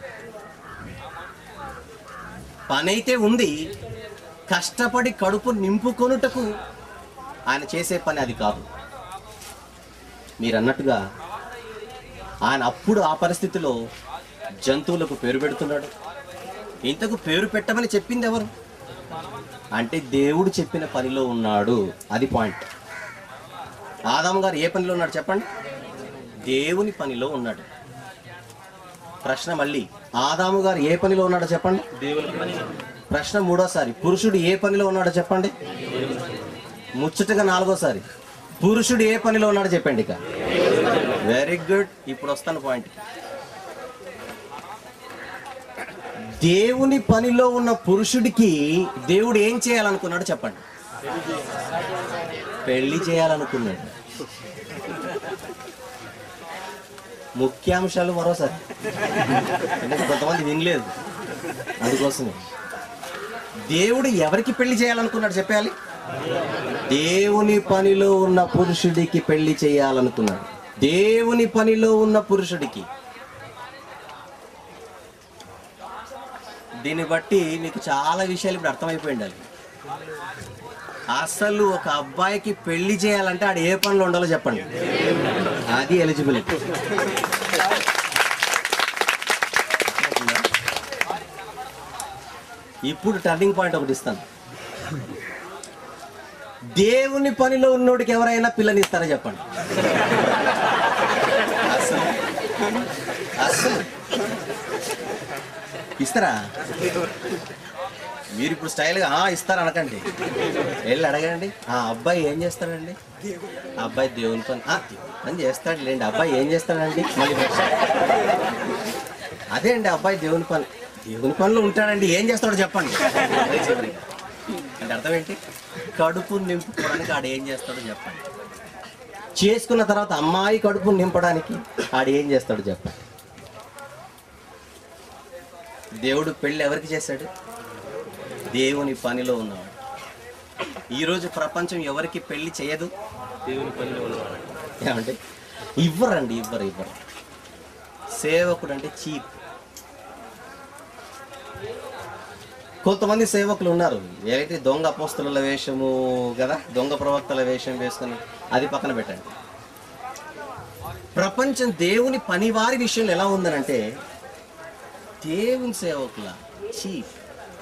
పని అయితే ఉంది కష్టపడి కడుపు నింపుకొనుటకు ఆయన చేసే పని అది కాదు మీరు అన్నట్టుగా ఆయన అప్పుడు ఆ పరిస్థితిలో జంతువులకు పేరు పెడుతున్నాడు ఇంతకు పేరు పెట్టమని చెప్పింది ఎవరు అంటే దేవుడు చెప్పిన పనిలో ఉన్నాడు అది పాయింట్ ఆదాము గారు ఏ పనిలో ఉన్నాడు చెప్పండి దేవుని పనిలో ఉన్నాడు ప్రశ్న మళ్ళీ ఆదాము గారు ఏ పనిలో ఉన్నాడో చెప్పండి ప్రశ్న మూడోసారి పురుషుడు ఏ పనిలో ఉన్నాడో చెప్పండి ముచ్చటగా నాలుగోసారి పురుషుడు ఏ పనిలో ఉన్నాడో చెప్పండి ఇక వెరీ గుడ్ ఇప్పుడు వస్తాను పాయింట్ దేవుని పనిలో ఉన్న పురుషుడికి దేవుడు ఏం చేయాలనుకున్నాడు చెప్పండి పెళ్లి చేయాలనుకున్నాడు ముఖ్యాంశాలు మరోసారి ఎందుకంటే కొంతమంది వినలేదు అందుకోసమే దేవుడు ఎవరికి పెళ్లి చేయాలనుకున్నాడు చెప్పాలి దేవుని పనిలో ఉన్న పురుషుడికి పెళ్లి చేయాలనుకున్నాడు దేవుని పనిలో ఉన్న పురుషుడికి దీన్ని బట్టి మీకు చాలా విషయాలు ఇప్పుడు అర్థమైపోయి ఉండాలి అసలు ఒక అబ్బాయికి పెళ్లి చేయాలంటే ఆడు ఏ పనిలో ఉండాలో చెప్పండి అది ఎలిజిబిలిటీ ఇప్పుడు టర్నింగ్ పాయింట్ ఒకటి ఇస్తాను దేవుని పనిలో ఉన్నోడికి ఎవరైనా పిల్లనిస్తారా చెప్పండి అసలు అసలు ఇస్తారా మీరు ఇప్పుడు స్టైల్గా "ఆ, ఇస్తారు అనకండి వెళ్ళి అడగండి ఆ అబ్బాయి ఏం చేస్తాడండి ఆ అబ్బాయి దేవుని పని "ఆ, దేవుని పని చేస్తాడు లేండి అబ్బాయి ఏం చేస్తాడండి మళ్ళీ next. అదే అండి అబ్బాయి దేవుని పని దేవుని పనిలో ఉంటాడండి ఏం చేస్తాడో చెప్పండి అంటే అర్థం ఏంటి కడుపు నింపుకోవడానికి ఆడు ఏం చేస్తాడో చెప్పండి చేసుకున్న తర్వాత అమ్మాయి కడుపు నింపడానికి ఆడు ఏం చేస్తాడో చెప్పండి దేవుడు పెళ్ళి ఎవరికి చేశాడు దేవుని పనిలో ఉన్నవాడు ఈరోజు ప్రపంచం ఎవరికి పెళ్లి చేయదు దేవుని పనిలో ఉన్నవాడు ఏమంటే ఇవ్వరండి ఇవ్వరు ఇవ్వరు సేవకుడు అంటే చీప్ కొంతమంది సేవకులు ఉన్నారు ఏంటి దొంగ అపోస్తుల వేషము కదా దొంగ ప్రవక్తల వేషం వేసుకొని అది పక్కన పెట్టండి ప్రపంచం దేవుని పనివారి విషయంలో ఎలా ఉందనంటే దేవుని సేవకుల చీఫ్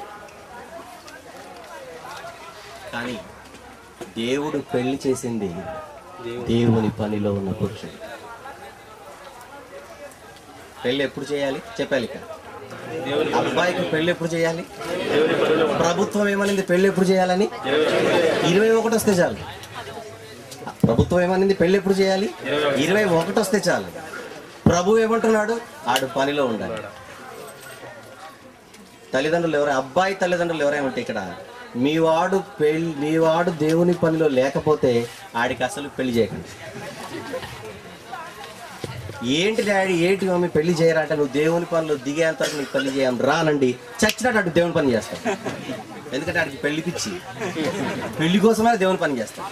కానీ దేవుడు పెళ్లి చేసింది దేవుని పనిలో ఉన్న పురుషుడు పెళ్లి ఎప్పుడు చేయాలి చెప్పాలి ఇక అబ్బాయికి పెళ్లి ఎప్పుడు చేయాలి ప్రభుత్వం ఏమనింది పెళ్లి ఎప్పుడు చేయాలని ఇరవై ఒకటి వస్తే చాలు ప్రభుత్వం ఏమనింది పెళ్లి ఎప్పుడు చేయాలి ఇరవై ఒకటి వస్తే చాలు ప్రభు ఏమంటున్నాడు ఆడు పనిలో ఉండాలి తల్లిదండ్రులు ఎవరైనా అబ్బాయి తల్లిదండ్రులు ఎవరైనా ఉంటే ఇక్కడ మీ వాడు పెళ్లి మీ వాడు దేవుని పనిలో లేకపోతే ఆడికి అసలు పెళ్లి చేయకండి ఏంటి డాడీ ఏంటి మమ్మీ పెళ్లి చేయరా అంటే నువ్వు దేవుని పనిలో దిగేంత వరకు నీకు పెళ్లి చేయను రానండి చచ్చినట్టు అటు దేవుని పని చేస్తాడు ఎందుకంటే ఆడికి పెళ్లి పిచ్చి పెళ్లి కోసమే దేవుని పని చేస్తాడు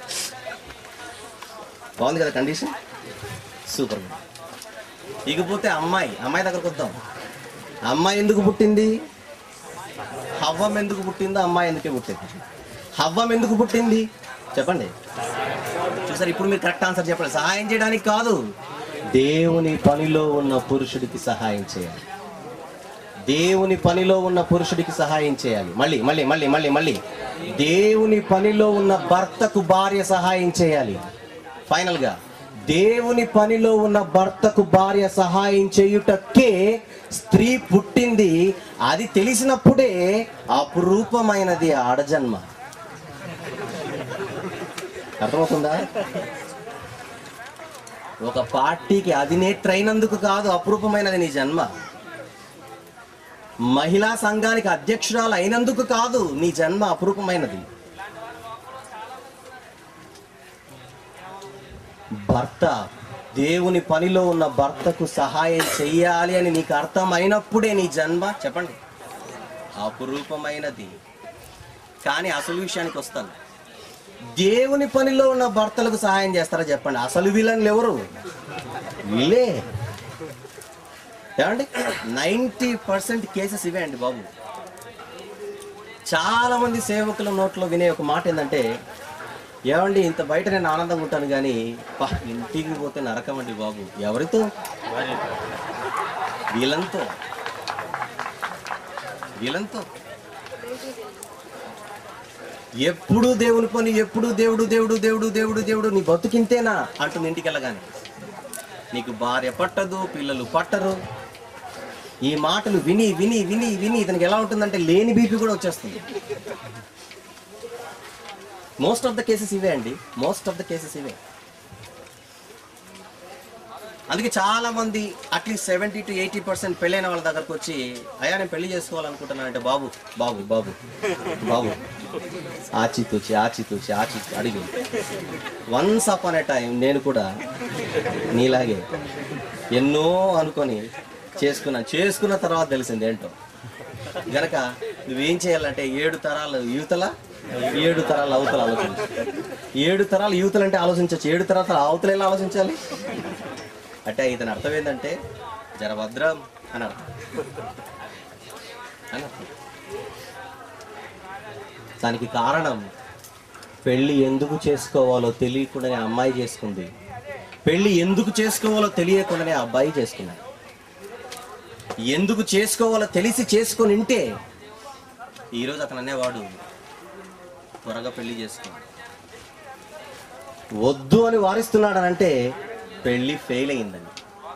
బాగుంది కదా కండిషన్ సూపర్ ఇకపోతే అమ్మాయి అమ్మాయి దగ్గరకు వద్దాం అమ్మాయి ఎందుకు పుట్టింది హవ్వం ఎందుకు పుట్టిందో అమ్మాయి ఎందుకే పుట్టింది హవ్వం ఎందుకు పుట్టింది చెప్పండి చూసారు ఇప్పుడు మీరు కరెక్ట్ ఆన్సర్ చెప్పండి సహాయం చేయడానికి కాదు దేవుని పనిలో ఉన్న పురుషుడికి సహాయం చేయాలి దేవుని పనిలో ఉన్న పురుషుడికి సహాయం చేయాలి మళ్ళీ మళ్ళీ మళ్ళీ మళ్ళీ మళ్ళీ దేవుని పనిలో ఉన్న భర్తకు భార్య సహాయం చేయాలి ఫైనల్ గా దేవుని పనిలో ఉన్న భర్తకు భార్య సహాయం చేయుటకే స్త్రీ పుట్టింది అది తెలిసినప్పుడే అపురూపమైనది ఆడజన్మ అర్థమవుతుందా ఒక పార్టీకి అధినేత్ర అయినందుకు కాదు అపురూపమైనది నీ జన్మ మహిళా సంఘానికి అధ్యక్షురాలు అయినందుకు కాదు నీ జన్మ అపురూపమైనది భర్త దేవుని పనిలో ఉన్న భర్తకు సహాయం చెయ్యాలి అని నీకు అర్థమైనప్పుడే నీ జన్మ చెప్పండి అపురూపమైనది కానీ అసలు విషయానికి వస్తాను దేవుని పనిలో ఉన్న భర్తలకు సహాయం చేస్తారా చెప్పండి అసలు వీళ్ళని ఎవరు వీళ్ళే ఏమండి నైంటీ పర్సెంట్ కేసెస్ ఇవే అండి బాబు చాలా మంది సేవకుల నోట్లో వినే ఒక మాట ఏంటంటే ఏమండి ఇంత బయట నేను ఆనందంగా ఉంటాను కానీ పా ఇంటికి పోతే నరకం అండి బాబు ఎవరితో వీళ్ళంతో వీళ్ళంతో ఎప్పుడు దేవుని పని ఎప్పుడు దేవుడు దేవుడు దేవుడు దేవుడు దేవుడు నీ బతుకింతేనా అంటుంది ఇంటికి వెళ్ళగానే నీకు భార్య పట్టదు పిల్లలు పట్టరు ఈ మాటలు విని విని విని విని ఇతనికి ఎలా ఉంటుందంటే లేని బీపీ కూడా వచ్చేస్తుంది మోస్ట్ ఆఫ్ ద కేసెస్ ఇవే అండి మోస్ట్ ఆఫ్ ద కేసెస్ ఇవే అందుకే చాలా మంది at least seventy to eighty percent పెళ్ళైన వాళ్ళ దగ్గరకు వచ్చి అయ్యా నేను పెళ్లి చేసుకోవాలనుకుంటున్నానంటే బాబు బాబు బాబు బాబు ఆచితూచి ఆచితూచి ఆచి అడిగి వన్స్ అపాన్ ఎ టైం నేను కూడా నీలాగే ఎన్నో అనుకొని చేసుకున్నాను చేసుకున్న తర్వాత తెలిసింది ఏంటో గనక నువ్వేం చేయాలంటే ఏడు తరాలు యువతల ఏడు తరాల అవతల ఆలోచించు ఏడు తరాల యువతలు అంటే ఆలోచించవచ్చు ఏడు తరాల అవతల ఎలా ఆలోచించాలి అంటే ఇతని అర్థం ఏంటంటే జరభద్రం అని అర్థం అని అర్థం దానికి కారణం పెళ్లి ఎందుకు చేసుకోవాలో తెలియకుండానే అమ్మాయి చేసుకుంది పెళ్లి ఎందుకు చేసుకోవాలో తెలియకుండానే అబ్బాయి చేసుకున్నాడు ఎందుకు చేసుకోవాలో తెలిసి చేసుకొని ఉంటే ఈరోజు అతను అనేవాడు త్వరగా పెళ్లి చేసుకో వద్దు అని వారిస్తున్నాడనంటే పెళ్లి ఫెయిల్ అయిందని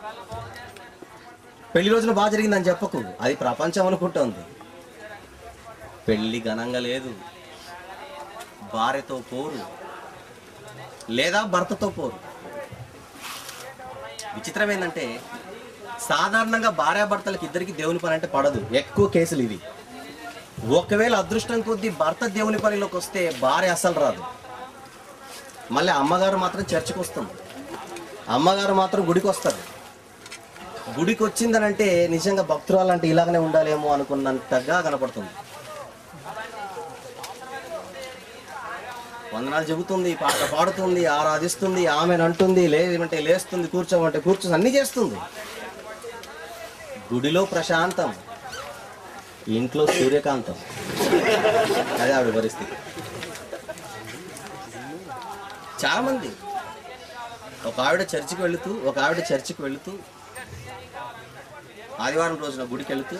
పెళ్లి రోజున బాగా జరిగిందని చెప్పకు అది ప్రపంచం అనుకుంటోంది పెళ్లి ఘనంగా లేదు భార్యతో పోరు లేదా భర్తతో పోరు విచిత్రం ఏంటంటే సాధారణంగా భార్యాభర్తలకు ఇద్దరికి దేవుని పని అంటే పడదు ఎక్కువ కేసులు ఇవి ఒకవేళ అదృష్టం కొద్దీ భర్త దేవుని పనిలోకి వస్తే భార్య అసలు రాదు మళ్ళీ అమ్మగారు మాత్రం చర్చికి వస్తుంది అమ్మగారు మాత్రం గుడికి వస్తారు గుడికి వచ్చిందనంటే నిజంగా భక్తురాలు అంటే ఇలాగనే ఉండాలేమో అనుకున్నంతగా కనపడుతుంది వందనాలు చెబుతుంది పాట పాడుతుంది ఆరాధిస్తుంది ఆమెను అంటుంది లేదంటే లేస్తుంది కూర్చోమంటే కూర్చొని అన్ని చేస్తుంది గుడిలో ప్రశాంతం ఇంట్లో సూర్యకాంతం అదే ఆవిడ పరిస్థితి చాలా మంది ఒక ఆవిడ చర్చికి వెళుతూ ఒక ఆవిడ చర్చికి వెళుతూ ఆదివారం రోజున గుడికి వెళుతూ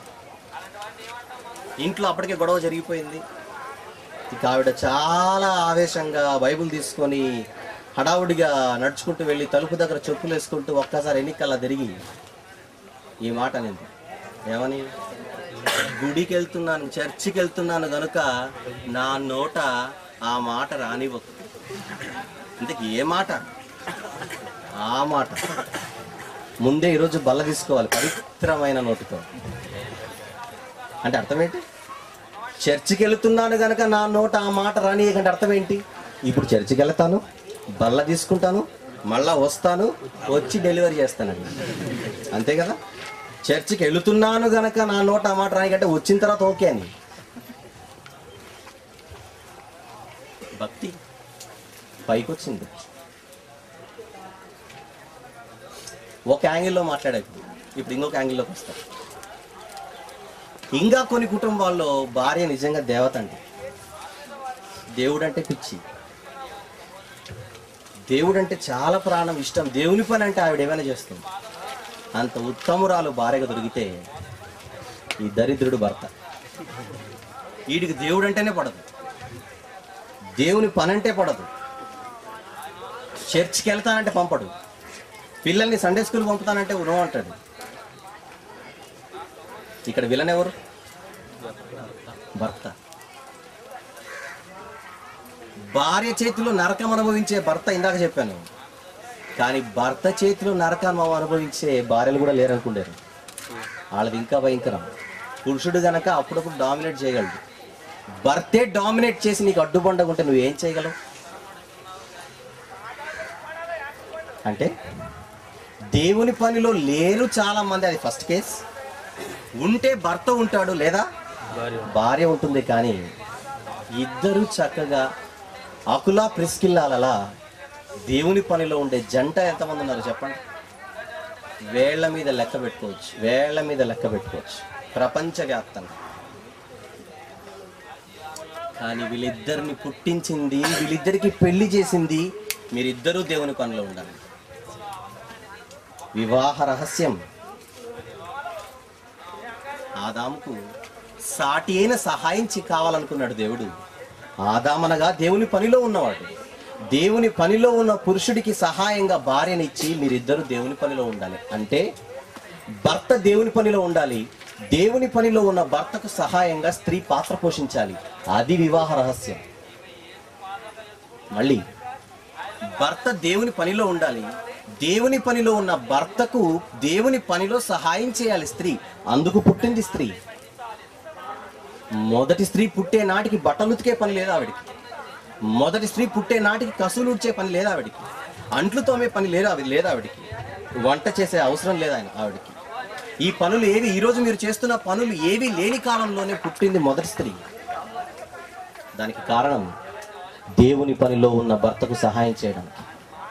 ఇంట్లో అప్పటికే గొడవ జరిగిపోయింది ఇక ఆవిడ చాలా ఆవేశంగా బైబిల్ తీసుకొని హడావుడిగా నడుచుకుంటూ వెళ్ళి తలుపు దగ్గర చెప్పులు వేసుకుంటూ ఒక్కసారి ఎన్నికల్లా తిరిగి ఈ మాట అనేది ఏమని గుడికి వెళ్తున్నాను చర్చికి వెళ్తున్నాను కనుక నా నోట ఆ మాట రానివ్వకు ఇంతకు ఏ మాట ఆ మాట ముందే ఈరోజు బల్ల తీసుకోవాలి పవిత్రమైన నోటితో అంటే అర్థం ఏంటి చర్చికి వెళ్తున్నాను గనక నా నోట ఆ మాట రానియకంటే అర్థం ఏంటి ఇప్పుడు చర్చికి వెళ్తాను బల్ల తీసుకుంటాను మళ్ళా వస్తాను వచ్చి డెలివరీ చేస్తానండి అంతే కదా చర్చికి వెళుతున్నాను గనక నా నోట ఆ మాట రానికంటే వచ్చిన తర్వాత ఓకే అని భక్తి పైకి వచ్చింది ఒక యాంగిల్లో మాట్లాడే ఇప్పుడు ఇంకొక యాంగిల్లోకి వస్తా ఇంకా కొన్ని కుటుంబాల్లో భార్య నిజంగా దేవత అండి దేవుడు అంటే పిచ్చి దేవుడు అంటే చాలా ప్రాణం ఇష్టం దేవుని పని అంటే ఆవిడ ఏమైనా చేస్తుంది అంత ఉత్తమురాలు భార్యగా దొరికితే ఈ దరిద్రుడు భర్త వీడికి దేవుడు అంటేనే పడదు దేవుని పని అంటే పడదు చర్చ్కి వెళ్తానంటే పంపడు పిల్లల్ని సండే స్కూల్ పంపుతానంటే నో అంటాడు ఇక్కడ విలన్ ఎవరు భర్త భార్య చేతిలో నరకం అనుభవించే భర్త ఇందాక చెప్పాను కానీ భర్త చేతిలో నరకం అనుభవించే భార్యలు కూడా లేరనుకుంటారు వాళ్ళది ఇంకా భయంకరం పురుషుడు గనక అప్పుడప్పుడు డామినేట్ చేయగలడు భర్తే డామినేట్ చేసి నీకు అడ్డుబండగా ఉంటే నువ్వేం చేయగలవు అంటే దేవుని పనిలో లేరు చాలా మంది అది ఫస్ట్ కేస్ ఉంటే భర్త ఉంటాడు లేదా భార్య ఉంటుంది కానీ ఇద్దరు చక్కగా అకులా ప్రిస్కిల్లాలలా దేవుని పనిలో ఉండే జంట ఎంతమంది ఉన్నారు చెప్పండి వేళ్ల మీద లెక్క పెట్టుకోవచ్చు వేళ్ల మీద లెక్క పెట్టుకోవచ్చు ప్రపంచవ్యాప్తంగా కానీ వీళ్ళిద్దరిని పుట్టించింది వీళ్ళిద్దరికి పెళ్లి చేసింది మీరిద్దరూ దేవుని పనిలో ఉండాలి వివాహ రహస్యం ఆదాముకు సాటి అయిన సహాయం చి- కావాలనుకున్నాడు దేవుడు ఆదామనగా దేవుని పనిలో ఉన్నవాడు దేవుని పనిలో ఉన్న పురుషుడికి సహాయంగా భార్యనిచ్చి మీరిద్దరు దేవుని పనిలో ఉండాలి అంటే భర్త దేవుని పనిలో ఉండాలి దేవుని పనిలో ఉన్న భర్తకు సహాయంగా స్త్రీ పాత్ర పోషించాలి అది వివాహ రహస్యం మళ్ళీ భర్త దేవుని పనిలో ఉండాలి దేవుని పనిలో ఉన్న భర్తకు దేవుని పనిలో సహాయం చేయాలి స్త్రీ అందుకు పుట్టింది స్త్రీ మొదటి స్త్రీ పుట్టే నాటికి బట్టలు ఉతికే పని లేదు ఆవిడికి మొదటి స్త్రీ పుట్టే నాటికి కసులు ఉడ్చే పని లేదు ఆవిడికి అంట్లు తోమే పని లేదు ఆవిడ లేదు ఆవిడికి వంట చేసే అవసరం లేదు ఆయన ఆవిడికి ఈ పనులు ఏవి ఈరోజు మీరు చేస్తున్న పనులు ఏవి లేని కాలంలోనే పుట్టింది మొదటి స్త్రీ దానికి కారణం దేవుని పనిలో ఉన్న భర్తకు సహాయం చేయడానికి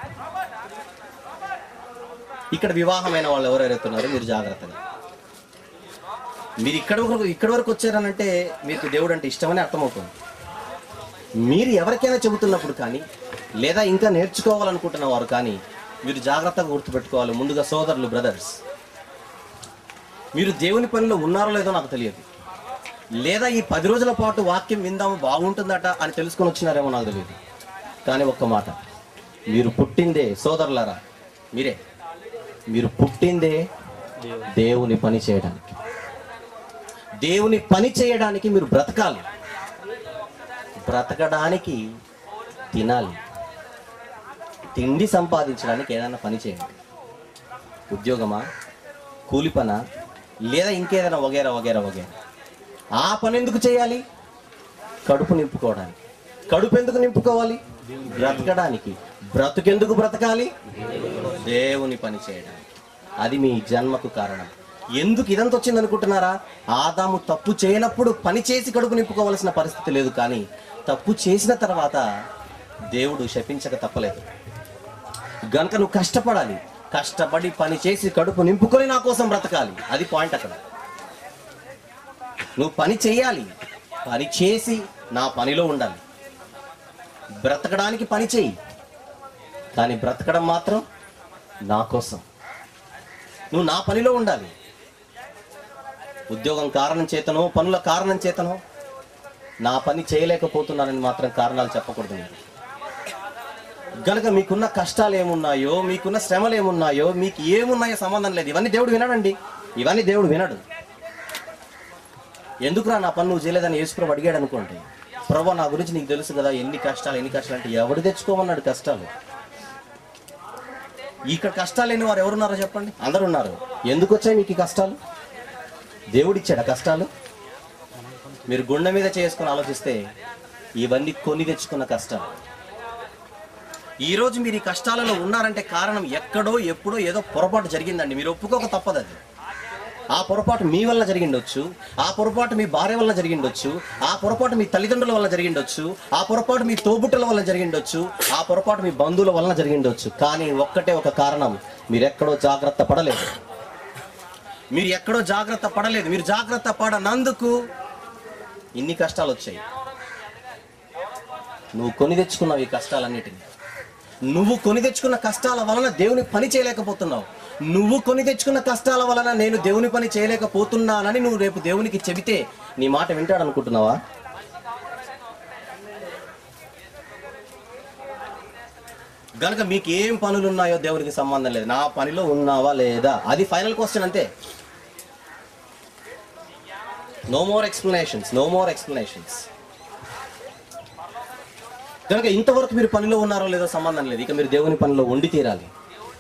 ఇక్కడ వివాహమైన వాళ్ళు ఎవరెవరైతే ఉన్నారో మీరు జాగ్రత్తగా మీరు ఇక్కడ వరకు ఇక్కడ వరకు వచ్చారనంటే మీకు దేవుడు అంటే ఇష్టమని అర్థమవుతుంది మీరు ఎవరికైనా చెబుతున్నప్పుడు కానీ లేదా ఇంకా నేర్చుకోవాలనుకుంటున్న వారు కానీ మీరు జాగ్రత్తగా గుర్తుపెట్టుకోవాలి ముందుగా సోదరులు బ్రదర్స్ మీరు దేవుని పనిలో ఉన్నారో లేదో నాకు తెలియదు లేదా ఈ పది రోజుల పాటు వాక్యం విందాము బాగుంటుందట అని తెలుసుకొని వచ్చినారేమో నాకు తెలియదు కానీ ఒక్క మాట మీరు పుట్టిందే సోదరులారా మీరే మీరు పుట్టిందే దేవుని పని చేయడానికి దేవుని పని చేయడానికి మీరు బ్రతకాలి బ్రతకడానికి తినాలి తిండి సంపాదించడానికి ఏదైనా పని చేయండి ఉద్యోగమా కూలి పనా లేదా ఇంకేదైనా వగేరా వగేరా వగేరా ఆ పని ఎందుకు చేయాలి కడుపు నింపుకోవడానికి కడుపు ఎందుకు నింపుకోవాలి బ్రతకడానికి బ్రతుకెందుకు బ్రతకాలి దేవుని పని చేయడానికి అది మీ జన్మకు కారణం ఎందుకు ఇదంతా వచ్చింది అనుకుంటున్నారా ఆదాము తప్పు చేయనప్పుడు పని చేసి కడుపు నింపుకోవాల్సిన పరిస్థితి లేదు కానీ తప్పు చేసిన తర్వాత దేవుడు శపించక తప్పలేదు గనుక నువ్వు కష్టపడాలి కష్టపడి పని చేసి కడుపు నింపుకొని నా కోసం బ్రతకాలి అది పాయింట్ అక్కడ నువ్వు పని చేయాలి పని చేసి నా పనిలో ఉండాలి బ్రతకడానికి పని చేయి కానీ బ్రతకడం మాత్రం నా కోసం నువ్వు నా పనిలో ఉండాలి ఉద్యోగం కారణం చేతనో పనుల కారణం చేతనో నా పని చేయలేకపోతున్నానని మాత్రం కారణాలు చెప్పకూడదు మీరు గనక మీకున్న కష్టాలు ఏమున్నాయో మీకున్న శ్రమలు ఏమున్నాయో మీకు ఏమున్నాయో సంబంధం లేదు ఇవన్నీ దేవుడు వినడండి ఇవన్నీ దేవుడు వినడు ఎందుకురా నా పని నువ్వు చేయలేదని యేసుప్రభు అడిగాడు అనుకోండి ప్రభు నా గురించి నీకు తెలుసు కదా ఎన్ని కష్టాలు ఎన్ని కష్టాలు అంటే ఎవడు తెచ్చుకోమన్నాడు కష్టాలు ఇక్కడ కష్టాలు లేని వారు ఎవరున్నారో చెప్పండి అందరు ఉన్నారు ఎందుకు వచ్చాయి మీకు ఈ కష్టాలు దేవుడిచ్చాడు కష్టాలు మీరు గుండె మీద చేసుకుని ఆలోచిస్తే ఇవన్నీ కొని తెచ్చుకున్న కష్టాలు ఈ రోజు మీరు ఈ కష్టాలలో ఉన్నారంటే కారణం ఎక్కడో ఎప్పుడో ఏదో పొరపాటు జరిగిందండి మీరు ఒప్పుకోక తప్పదు అది ఆ పొరపాటు మీ వల్ల జరిగిండొచ్చు ఆ పొరపాటు మీ భార్య వల్ల జరిగిండొచ్చు ఆ పొరపాటు మీ తల్లిదండ్రుల వల్ల జరిగిండొచ్చు ఆ పొరపాటు మీ తోబుట్టుల వల్ల జరిగిండొచ్చు ఆ పొరపాటు మీ బంధువుల వలన జరిగిండొచ్చు కానీ ఒక్కటే ఒక కారణం మీరెక్కడో జాగ్రత్త పడలేదు మీరు ఎక్కడో జాగ్రత్త పడలేదు మీరు జాగ్రత్త పడనందుకు ఇన్ని కష్టాలు వచ్చాయి నువ్వు కొని తెచ్చుకున్నావు ఈ కష్టాలన్నిటిని నువ్వు కొని తెచ్చుకున్న కష్టాల వలన దేవుని పని చేయలేకపోతున్నావు నువ్వు కొని తెచ్చుకున్న కష్టాల వలన నేను దేవుని పని చేయలేకపోతున్నానని నువ్వు రేపు దేవునికి చెబితే నీ మాట వింటాడు అనుకుంటున్నావా గనక మీకు ఏం పనులు ఉన్నాయో దేవునికి సంబంధం లేదు నా పనిలో ఉన్నావా లేదా అది ఫైనల్ క్వశ్చన్ అంతే no more explanations no more explanations కనుక ఇంతవరకు మీరు పనిలో ఉన్నారో లేదో సంబంధం లేదు ఇక మీరు దేవుని పనిలో ఉండి తీరాలి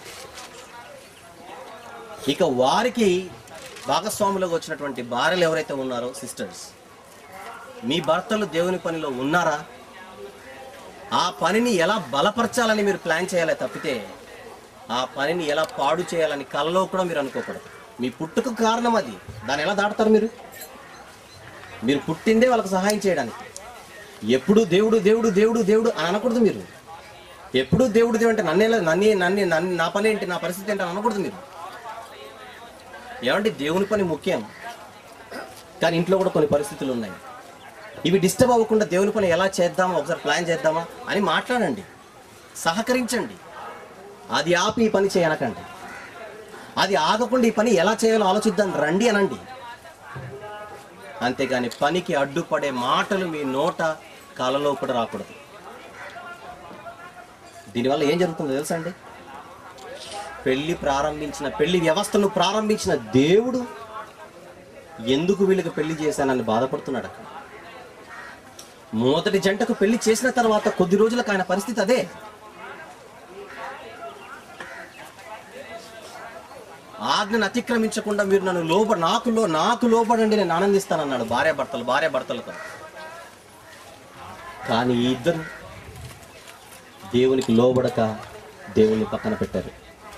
ఇక వారికి భాగస్వాములకు వచ్చినటువంటి భార్యలు ఎవరైతే ఉన్నారో సిస్టర్స్ మీ భర్తలు దేవుని పనిలో ఉన్నారా ఆ పనిని ఎలా బలపరచాలని మీరు ప్లాన్ చేయాలి తప్పితే ఆ పనిని ఎలా పాడు చేయాలని కలలో కూడా మీరు అనుకోకూడదు మీ పుట్టుకు కారణం అది దాన్ని ఎలా దాటుతారు మీరు మీరు పుట్టిందే వాళ్ళకి సహాయం చేయడానికి ఎప్పుడు దేవుడు దేవుడు దేవుడు దేవుడు అని అనకూడదు మీరు ఎప్పుడు దేవుడు దేవుడు అంటే నన్నే నన్నే నన్నే నన్ను నా పని ఏంటి నా పరిస్థితి ఏంటి అని అనకూడదు మీరు ఏమంటే దేవుని పని ముఖ్యం కానీ ఇంట్లో కూడా కొన్ని పరిస్థితులు ఉన్నాయి ఇవి డిస్టర్బ్ అవ్వకుండా దేవుని పని ఎలా చేద్దామా ఒకసారి ప్లాన్ చేద్దామా అని మాట్లాడండి సహకరించండి అది ఆపి ఈ పని చేయనకండి అది ఆగకుండా ఈ పని ఎలా చేయాలో ఆలోచిద్దాం రండి అనండి అంతేగాని పనికి అడ్డుపడే మాటలు మీ నోట కలలో కూడా రాకూడదు దీనివల్ల ఏం జరుగుతుందో తెలుసా అండి పెళ్లి ప్రారంభించిన పెళ్లి వ్యవస్థను ప్రారంభించిన దేవుడు ఎందుకు వీళ్ళకి పెళ్లి చేశానని బాధపడుతున్నాడు అక్కడ మొదటి జంటకు పెళ్లి చేసిన తర్వాత కొద్ది రోజులకు ఆయన పరిస్థితి అదే ఆజ్ఞను అతిక్రమించకుండా మీరు నన్ను లోబ నాకు లో నాకు లోబడండి నేను ఆనందిస్తానన్నాడు భార్య భర్తలు భార్య భర్తలతో కానీ ఈ ఇద్దరు దేవునికి లోబడక దేవుని పక్కన పెట్టారు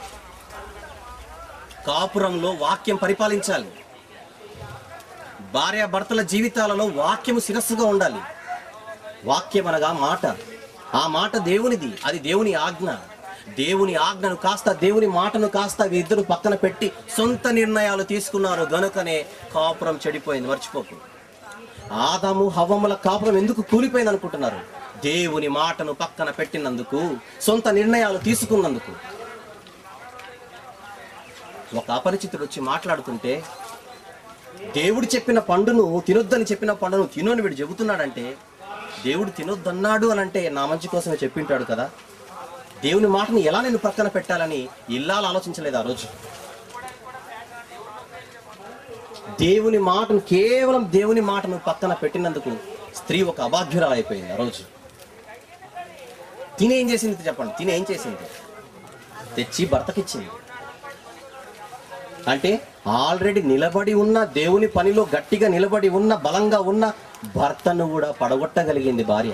కాపురంలో వాక్యం పరిపాలించాలి భార్య భర్తల జీవితాలలో వాక్యము శిరస్సుగా ఉండాలి వాక్యం అనగా మాట ఆ మాట దేవునిది అది దేవుని ఆజ్ఞ దేవుని ఆజ్ఞను కాస్త దేవుని మాటను కాస్త ఇద్దరు పక్కన పెట్టి సొంత నిర్ణయాలు తీసుకున్నారు గనుకనే కాపురం చెడిపోయింది మర్చిపోకు ఆదాము హవ్వముల కాపురం ఎందుకు కూలిపోయింది అనుకుంటున్నారు దేవుని మాటను పక్కన పెట్టినందుకు సొంత నిర్ణయాలు తీసుకున్నందుకు ఒక అపరిచితుడు వచ్చి మాట్లాడుతుంటే దేవుడు చెప్పిన పండును తినొద్దని చెప్పిన పండును తిను అని వీడు చెబుతున్నాడంటే దేవుడు తినొద్దన్నాడు అని అంటే నా మంచి కోసమే చెప్పింటాడు కదా దేవుని మాటను ఎలా నేను పక్కన పెట్టాలని ఇల్లాలు ఆలోచించలేదు ఆ రోజు దేవుని మాటను కేవలం దేవుని మాటను పక్కన పెట్టినందుకు స్త్రీ ఒక అభాగ్యురాలు అయిపోయింది ఆ రోజు తినేం చేసింది చెప్పండి తినేం చేసింది తెచ్చి భర్తకిచ్చింది అంటే ఆల్రెడీ నిలబడి ఉన్న దేవుని పనిలో గట్టిగా నిలబడి ఉన్న బలంగా ఉన్న భర్తను కూడా పడగొట్టగలిగింది భార్య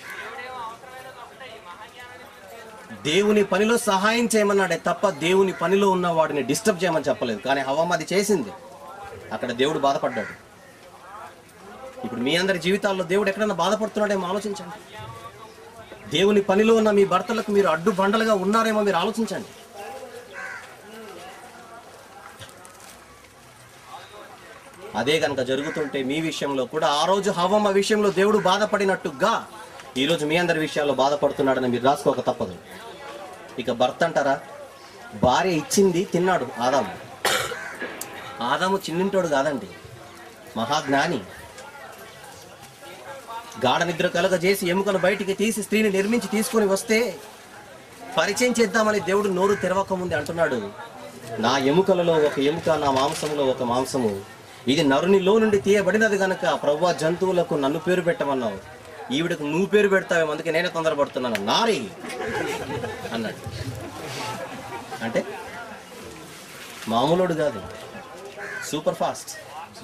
దేవుని పనిలో సహాయం చేయమన్నాడే తప్ప దేవుని పనిలో ఉన్న వాడిని డిస్టర్బ్ చేయమని చెప్పలేదు కానీ హవమ్మ అది చేసింది అక్కడ దేవుడు బాధపడ్డాడు ఇప్పుడు మీ అందరి జీవితాల్లో దేవుడు ఎక్కడైనా బాధపడుతున్నాడేమో ఆలోచించండి దేవుని పనిలో ఉన్న మీ భర్తలకు మీరు అడ్డు బండలుగా ఉన్నారేమో మీరు ఆలోచించండి అదే కనుక జరుగుతుంటే మీ విషయంలో కూడా ఆ రోజు హవమ్మ విషయంలో దేవుడు బాధపడినట్టుగా ఈ రోజు మీ అందరి విషయాల్లో బాధపడుతున్నాడని మీరు రాసుకోక తప్పదు ఇక భర్త అంటారా భార్య ఇచ్చింది తిన్నాడు ఆదాము ఆదాము చిన్నింటోడు కాదండి మహాజ్ఞాని గాఢ నిద్ర కలగజేసి ఎముకను బయటికి తీసి స్త్రీని నిర్మించి తీసుకొని వస్తే పరిచయం చేద్దామని దేవుడు నోరు తెరవక ముందే అంటున్నాడు నా ఎముకలలో ఒక ఎముక నా మాంసములో ఒక మాంసము ఇది నరునిలో నుండి తీయబడినది గనక ప్రభు జంతువులకు నన్ను పేరు పెట్టమన్నావు ఈవిడకు నువ్వు పేరు పెడతావేమో అందుకే నేనే తొందరపడుతున్నాను నారి అన్నాడు అంటే మామూలుడు కాదు సూపర్ ఫాస్ట్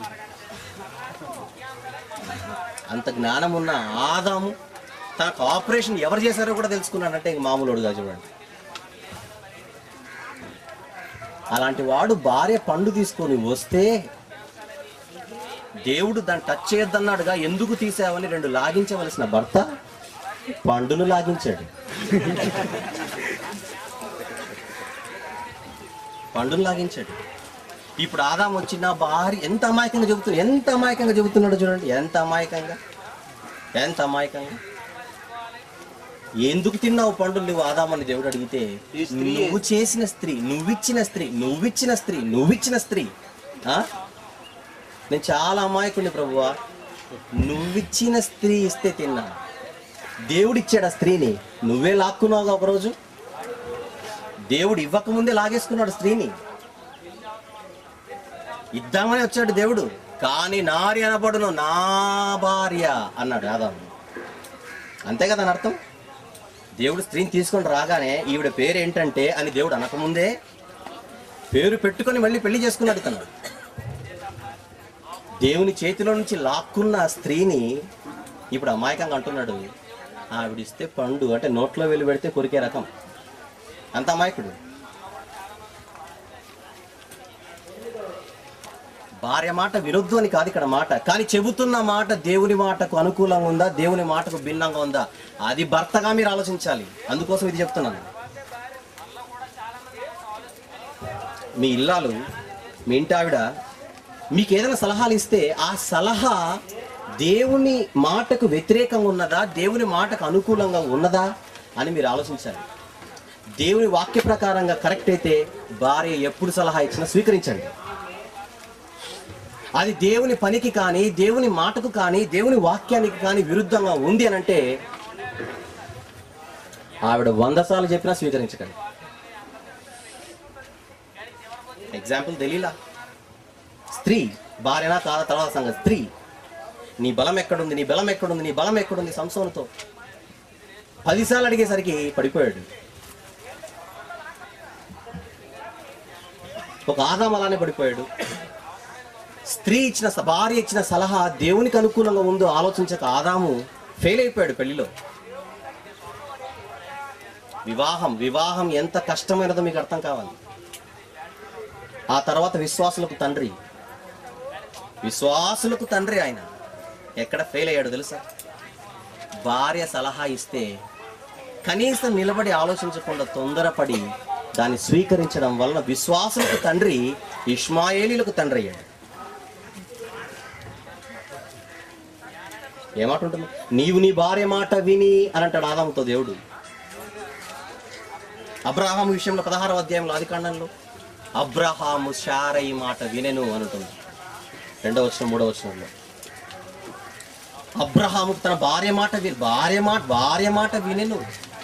అంత జ్ఞానం ఉన్న ఆదాము తనకు ఆపరేషన్ ఎవరు చేశారో కూడా తెలుసుకున్నాడంటే ఇంక మామూలుడుగా చూడండి అలాంటి వాడు భార్య పండు తీసుకొని వస్తే దేవుడు దాన్ని టచ్ చేయొద్దన్నాడుగా ఎందుకు తీసావని రెండు లాగించవలసిన భర్త పండును లాగించాడు పండును లాగించాడు ఇప్పుడు ఆదాం వచ్చిన భార్య ఎంత అమాయకంగా చెబుతున్నాడు ఎంత అమాయకంగా చెబుతున్నాడు చూడండి ఎంత అమాయకంగా ఎంత అమాయకంగా ఎందుకు తిన్నావు పండు నువ్వు ఆదామని దేవుడు అడిగితే నువ్వు చేసిన స్త్రీ నువ్విచ్చిన స్త్రీ నువ్విచ్చిన స్త్రీ నువ్విచ్చిన స్త్రీ ఆ? నేను చాలా అమాయకుడిని ప్రభువా నువ్విచ్చిన స్త్రీ ఇస్తే తిన్నా దేవుడు ఇచ్చాడు ఆ స్త్రీని నువ్వే లాక్కున్నావుగా ఒకరోజు దేవుడు ఇవ్వకముందే లాగేసుకున్నాడు స్త్రీని ఇద్దామని వచ్చాడు దేవుడు కానీ నారి అనబడును నా భార్య అన్నాడు ఆదాము అంతే కదా దాని అర్థం దేవుడు స్త్రీని తీసుకొని రాగానే ఈవిడ పేరు ఏంటంటే అని దేవుడు అనకముందే పేరు పెట్టుకొని మళ్ళీ పెళ్లి చేసుకున్నాడు తను దేవుని చేతిలో నుంచి లాక్కున్న ఆ స్త్రీని ఇప్పుడు అమాయకంగా అంటున్నాడు ఆవిడిస్తే పండు అంటే నోట్లో వెళ్ళి పెడితే కొరికే రకం అంత అమాయకుడు భార్య మాట వినొద్దు అని కాదు ఇక్కడ మాట కానీ చెబుతున్న మాట దేవుని మాటకు అనుకూలంగా ఉందా దేవుని మాటకు భిన్నంగా ఉందా అది భర్తగా మీరు ఆలోచించాలి అందుకోసం ఇది చెప్తున్నాను మీ ఇల్లాలు మీ ఇంటి ఆవిడ మీకు ఏదైనా సలహాలు ఇస్తే ఆ సలహా దేవుని మాటకు వ్యతిరేకంగా ఉన్నదా దేవుని మాటకు అనుకూలంగా ఉన్నదా అని మీరు ఆలోచించాలి దేవుని వాక్య ప్రకారంగా కరెక్ట్ అయితే భార్య ఎప్పుడు సలహా ఇచ్చినా స్వీకరించండి అది దేవుని పనికి కానీ దేవుని మాటకు కానీ దేవుని వాక్యానికి కానీ విరుద్ధంగా ఉంది అని అంటే ఆవిడ వంద సార్లు చెప్పినా స్వీకరించకండి ఎగ్జాంపుల్ తెలియలా స్త్రీ భార్యనా కాదా తర్వాత సంగతి స్త్రీ నీ బలం ఎక్కడుంది నీ బలం ఎక్కడుంది నీ బలం ఎక్కడుంది సంసోనుతో పదిసార్లు అడిగేసరికి పడిపోయాడు ఒక ఆదాం అలానే పడిపోయాడు స్త్రీ ఇచ్చిన స- భార్య ఇచ్చిన సలహా దేవునికి అనుకూలంగా ఉందో ఆలోచించక ఆదాము ఫెయిల్ అయిపోయాడు పెళ్లిలో వివాహం వివాహం ఎంత కష్టమైనదో మీకు అర్థం కావాలి ఆ తర్వాత విశ్వాసులకు తండ్రి విశ్వాసులకు తండ్రి ఆయన ఎక్కడ ఫెయిల్ అయ్యాడు తెలుసా భార్య సలహా ఇస్తే కనీసం నిలబడి ఆలోచించకుండా తొందరపడి దాన్ని స్వీకరించడం వలన విశ్వాసులకు తండ్రి ఇష్మాయేలీలకు తండ్రి అయ్యాడు ఏమాట ఉంటుంది నీవు నీ భార్య మాట విని అని అంటాడు ఆదాముతో దేవుడు అబ్రహాము విషయంలో పదహారవ అధ్యాయంలో ఆది కాండంలో అబ్రహాము శారయి మాట వినెను అని ఉంటుంది రెండవ వచనం మూడవ వచనంలో అబ్రహాము తన భార్య మాట వి భార్య మాట భార్య మాట వినెను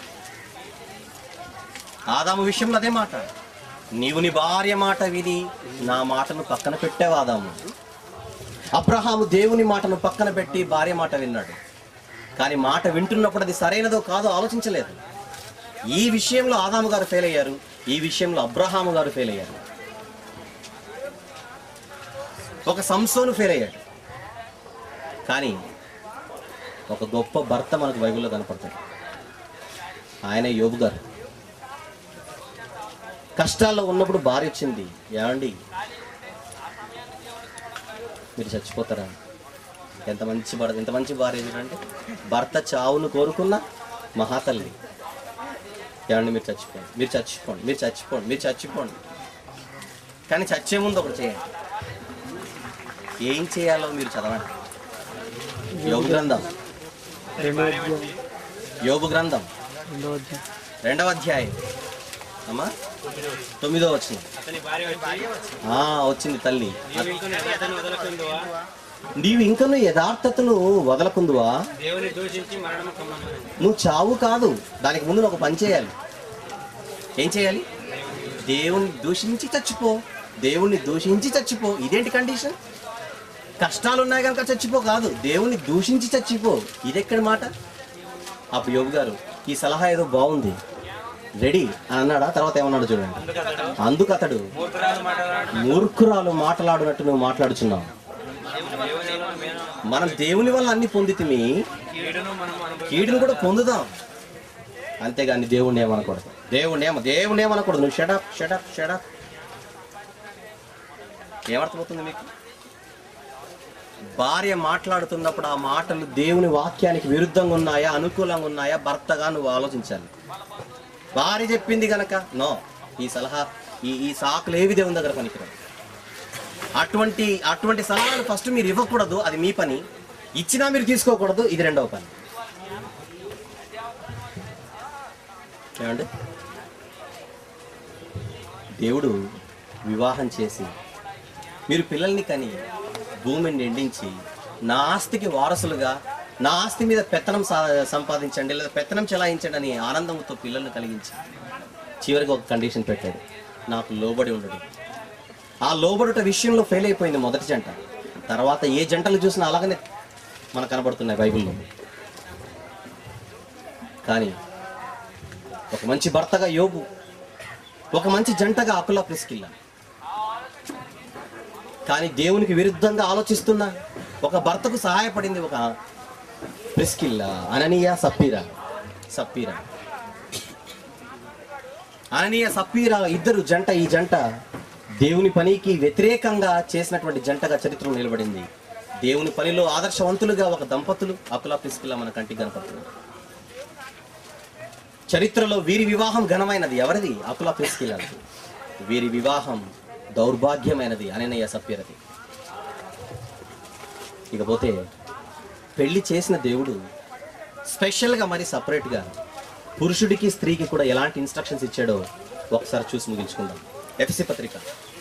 ఆదాము విషయంలో అదే మాట నీవు నీ భార్య మాట విని నా మాటను పక్కన పెట్టావు ఆదాము అబ్రహాము దేవుని మాటను పక్కన పెట్టి భార్య మాట విన్నాడు కానీ మాట వింటున్నప్పుడు అది సరైనదో కాదో ఆలోచించలేదు ఈ విషయంలో ఆదాము గారు ఫెయిల్ అయ్యారు ఈ విషయంలో అబ్రహాము గారు ఫెయిల్ అయ్యారు ఒక సంసోను ఫెయిల్ అయ్యాడు కానీ ఒక గొప్ప భర్త మనకు బైబిల్లో కనపడతాడు ఆయన యోబు గారు కష్టాల్లో ఉన్నప్పుడు భార్య వచ్చింది ఏమండి మీరు చచ్చిపోతారా ఎంత మంచి భర్త ఎంత మంచి భార్య అంటే భర్త చావును కోరుకున్న మహాతల్లి ఏమండి మీరు చచ్చిపోండి మీరు చచ్చిపోండి మీరు చచ్చిపోండి మీరు చచ్చిపోండి కానీ చచ్చే ముందు ఒకటి చేయండి ఏం చేయాలో మీరు చదవండి యోగు గ్రంథం రెండో అధ్యాయం యోగు గ్రంథం రెండో అధ్యాయం రెండవ అధ్యాయం అమ్మా తొమ్మిదో వచ్చింది అతని భార్య వచ్చి ఆ వచ్చింది తల్లి నీవు ఇంకొన్ని యథార్థాన్ని వదలకుందువా నీవు ఇంకను యథార్థతను వదలకుందువా దేవుని దూషించి మరణము కమ్మను నువ్వు చావు కాదు దానికి ముందు నువ్వు ఒక పని చేయాలి ఏం చేయాలి దేవుని దూషించి చచ్చిపో దేవుణ్ణి దూషించి చచ్చిపో ఇదేంటి కండిషన్ కష్టాలు ఉన్నాయి కనుక చచ్చిపో కాదు దేవుణ్ణి దూషించి చచ్చిపో ఇదెక్కడ మాట అప్పుడు యోగు గారు ఈ సలహా ఏదో బాగుంది రెడీ అని అన్నాడా తర్వాత ఏమన్నాడు చూడండి అందుకు అతడు మూర్ఖరాలు మాట్లాడాడు మూర్ఖురాలు మాట్లాడినట్టు నువ్వు మాట్లాడుచున్నావు దేవుని మేన మనం దేవుని వల్ల అన్ని పొందితిమి కీడును మనం అనుభవి కీడును కూడా పొందుదాం అంతేగాని దేవుణ్ణి ఏమనకూడదు దేవుణ్ణి ఏమ దేవుణ్ణి ఏమనకూడదు నువ్వు షడప్ షడప్ షడప్ ఏమర్థమవుతుంది మీకు భార్య మాట్లాడుతున్నప్పుడు ఆ మాటలు దేవుని వాక్యానికి విరుద్ధంగా ఉన్నాయా అనుకూలంగా ఉన్నాయా భర్తగా నువ్వు ఆలోచించాలి భార్య చెప్పింది గనక నో ఈ సలహా ఈ ఈ సాకులు ఏవి దేవుని దగ్గర పనికిరావు అటువంటి అటువంటి సలహాలు ఫస్ట్ మీరు ఇవ్వకూడదు అది మీ పని ఇచ్చినా మీరు తీసుకోకూడదు ఇది రెండవ పని ఏమండి దేవుడు వివాహం చేసి మీరు పిల్లల్ని కని భూమిని నిండించి నా ఆస్తికి వారసులుగా నా ఆస్తి మీద పెత్తనం సా- సంపాదించండి లేదా పెత్తనం చెలాయించండి అని ఆనందంతో పిల్లల్ని కలిగించి చివరికి ఒక కండిషన్ పెట్టాడు నాకు లోబడి ఉండడు ఆ లోబడుట విషయంలో ఫెయిల్ అయిపోయింది మొదటి జంట తర్వాత ఏ జంటలు చూసినా అలాగనే మనకు కనబడుతున్నాయి బైబిల్లో కానీ ఒక మంచి భర్తగా యోగు ఒక మంచి జంటగా అకుల ప్రిస్కిల్ల కానీ దేవునికి విరుద్ధంగా ఆలోచిస్తున్న ఒక భర్తకు సహాయపడింది ఒక ప్రిస్కిల్ల అననీయ సప్పీరా సప్పీరా అననీయ సప్పీరా ఇద్దరు జంట ఈ జంట దేవుని పనికి వ్యతిరేకంగా చేసినటువంటి జంటగా చరిత్రలో నిలబడింది దేవుని పనిలో ఆదర్శవంతులుగా ఒక దంపతులు అకుల ప్రిస్కిల్ల మన కంటికి కనపడుతున్నారు చరిత్రలో వీరి వివాహం ఘనమైనది ఎవరిది అకుల ప్రిస్కిల్లది వీరి వివాహం దౌర్భాగ్యమైనది అననయ్య సప్యరది ఇకపోతే పెళ్లి చేసిన దేవుడు స్పెషల్గా మరి సపరేట్గా పురుషుడికి స్త్రీకి కూడా ఎలాంటి ఇన్స్ట్రక్షన్స్ ఇచ్చాడో ఒకసారి చూసి ముగించుకుందాం ఎఫ్సి పత్రిక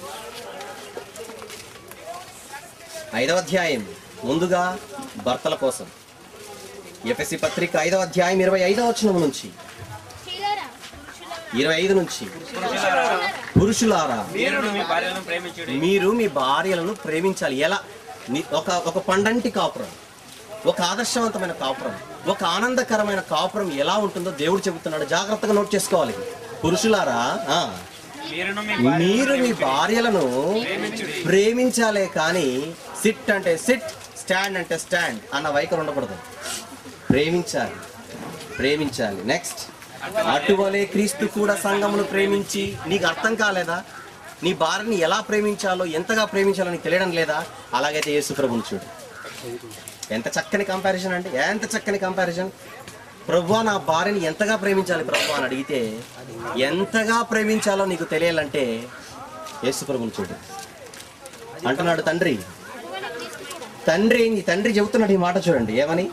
ఐదవ అధ్యాయం ముందుగా భర్తల కోసం ఎఫ్ఎస్సి పత్రిక ఐదవ అధ్యాయం ఇరవై ఐదవ వచనం నుంచి స్త్రీలారా, పురుషులారా, ఇరవై ఐదు నుంచి పురుషులారా, పురుషులారా మీరు మీ భార్యలను ప్రేమించుడి మీరు మీ భార్యలను ప్రేమించాలి ఎలా ని- ఒక ఒక పండంటి కాపురం ఒక ఆదర్శవంతమైన కాపురం ఒక ఆనందకరమైన కాపురం ఎలా ఉంటుందో దేవుడు చెబుతున్నాడు జాగ్రత్తగా నోట్ చేసుకోవాలి పురుషులారా ఆ, మీరును మీ మీరు మీ భార్యలను ప్రేమించాలే కానీ సిట్ అంటే సిట్ స్టాండ్ అంటే స్టాండ్ అన్న వైఖరి ఉండకూడదు ప్రేమించాలి ప్రేమించాలి నెక్స్ట్ అటువలే క్రీస్తు కూడా సంఘమును ప్రేమించి నీకు అర్థం కాలేదా నీ భార్యని ఎలా ప్రేమించాలో ఎంతగా ప్రేమించాలో నీకు తెలియడం లేదా అలాగైతే యేసు ప్రభుని చూడు ఎంత చక్కని కంపారిజన్ అండి ఎంత చక్కని కంపారిజన్ ప్రభు నా భార్యని ఎంతగా ప్రేమించాలి ప్రభు అని అడిగితే ఎంతగా ప్రేమించాలో నీకు తెలియాలంటే యేసు ప్రభుని చూడు అంటున్నాడు తండ్రి తండ్రి ఈ తండ్రి చెబుతున్నాడు ఈ మాట చూడండి ఏమని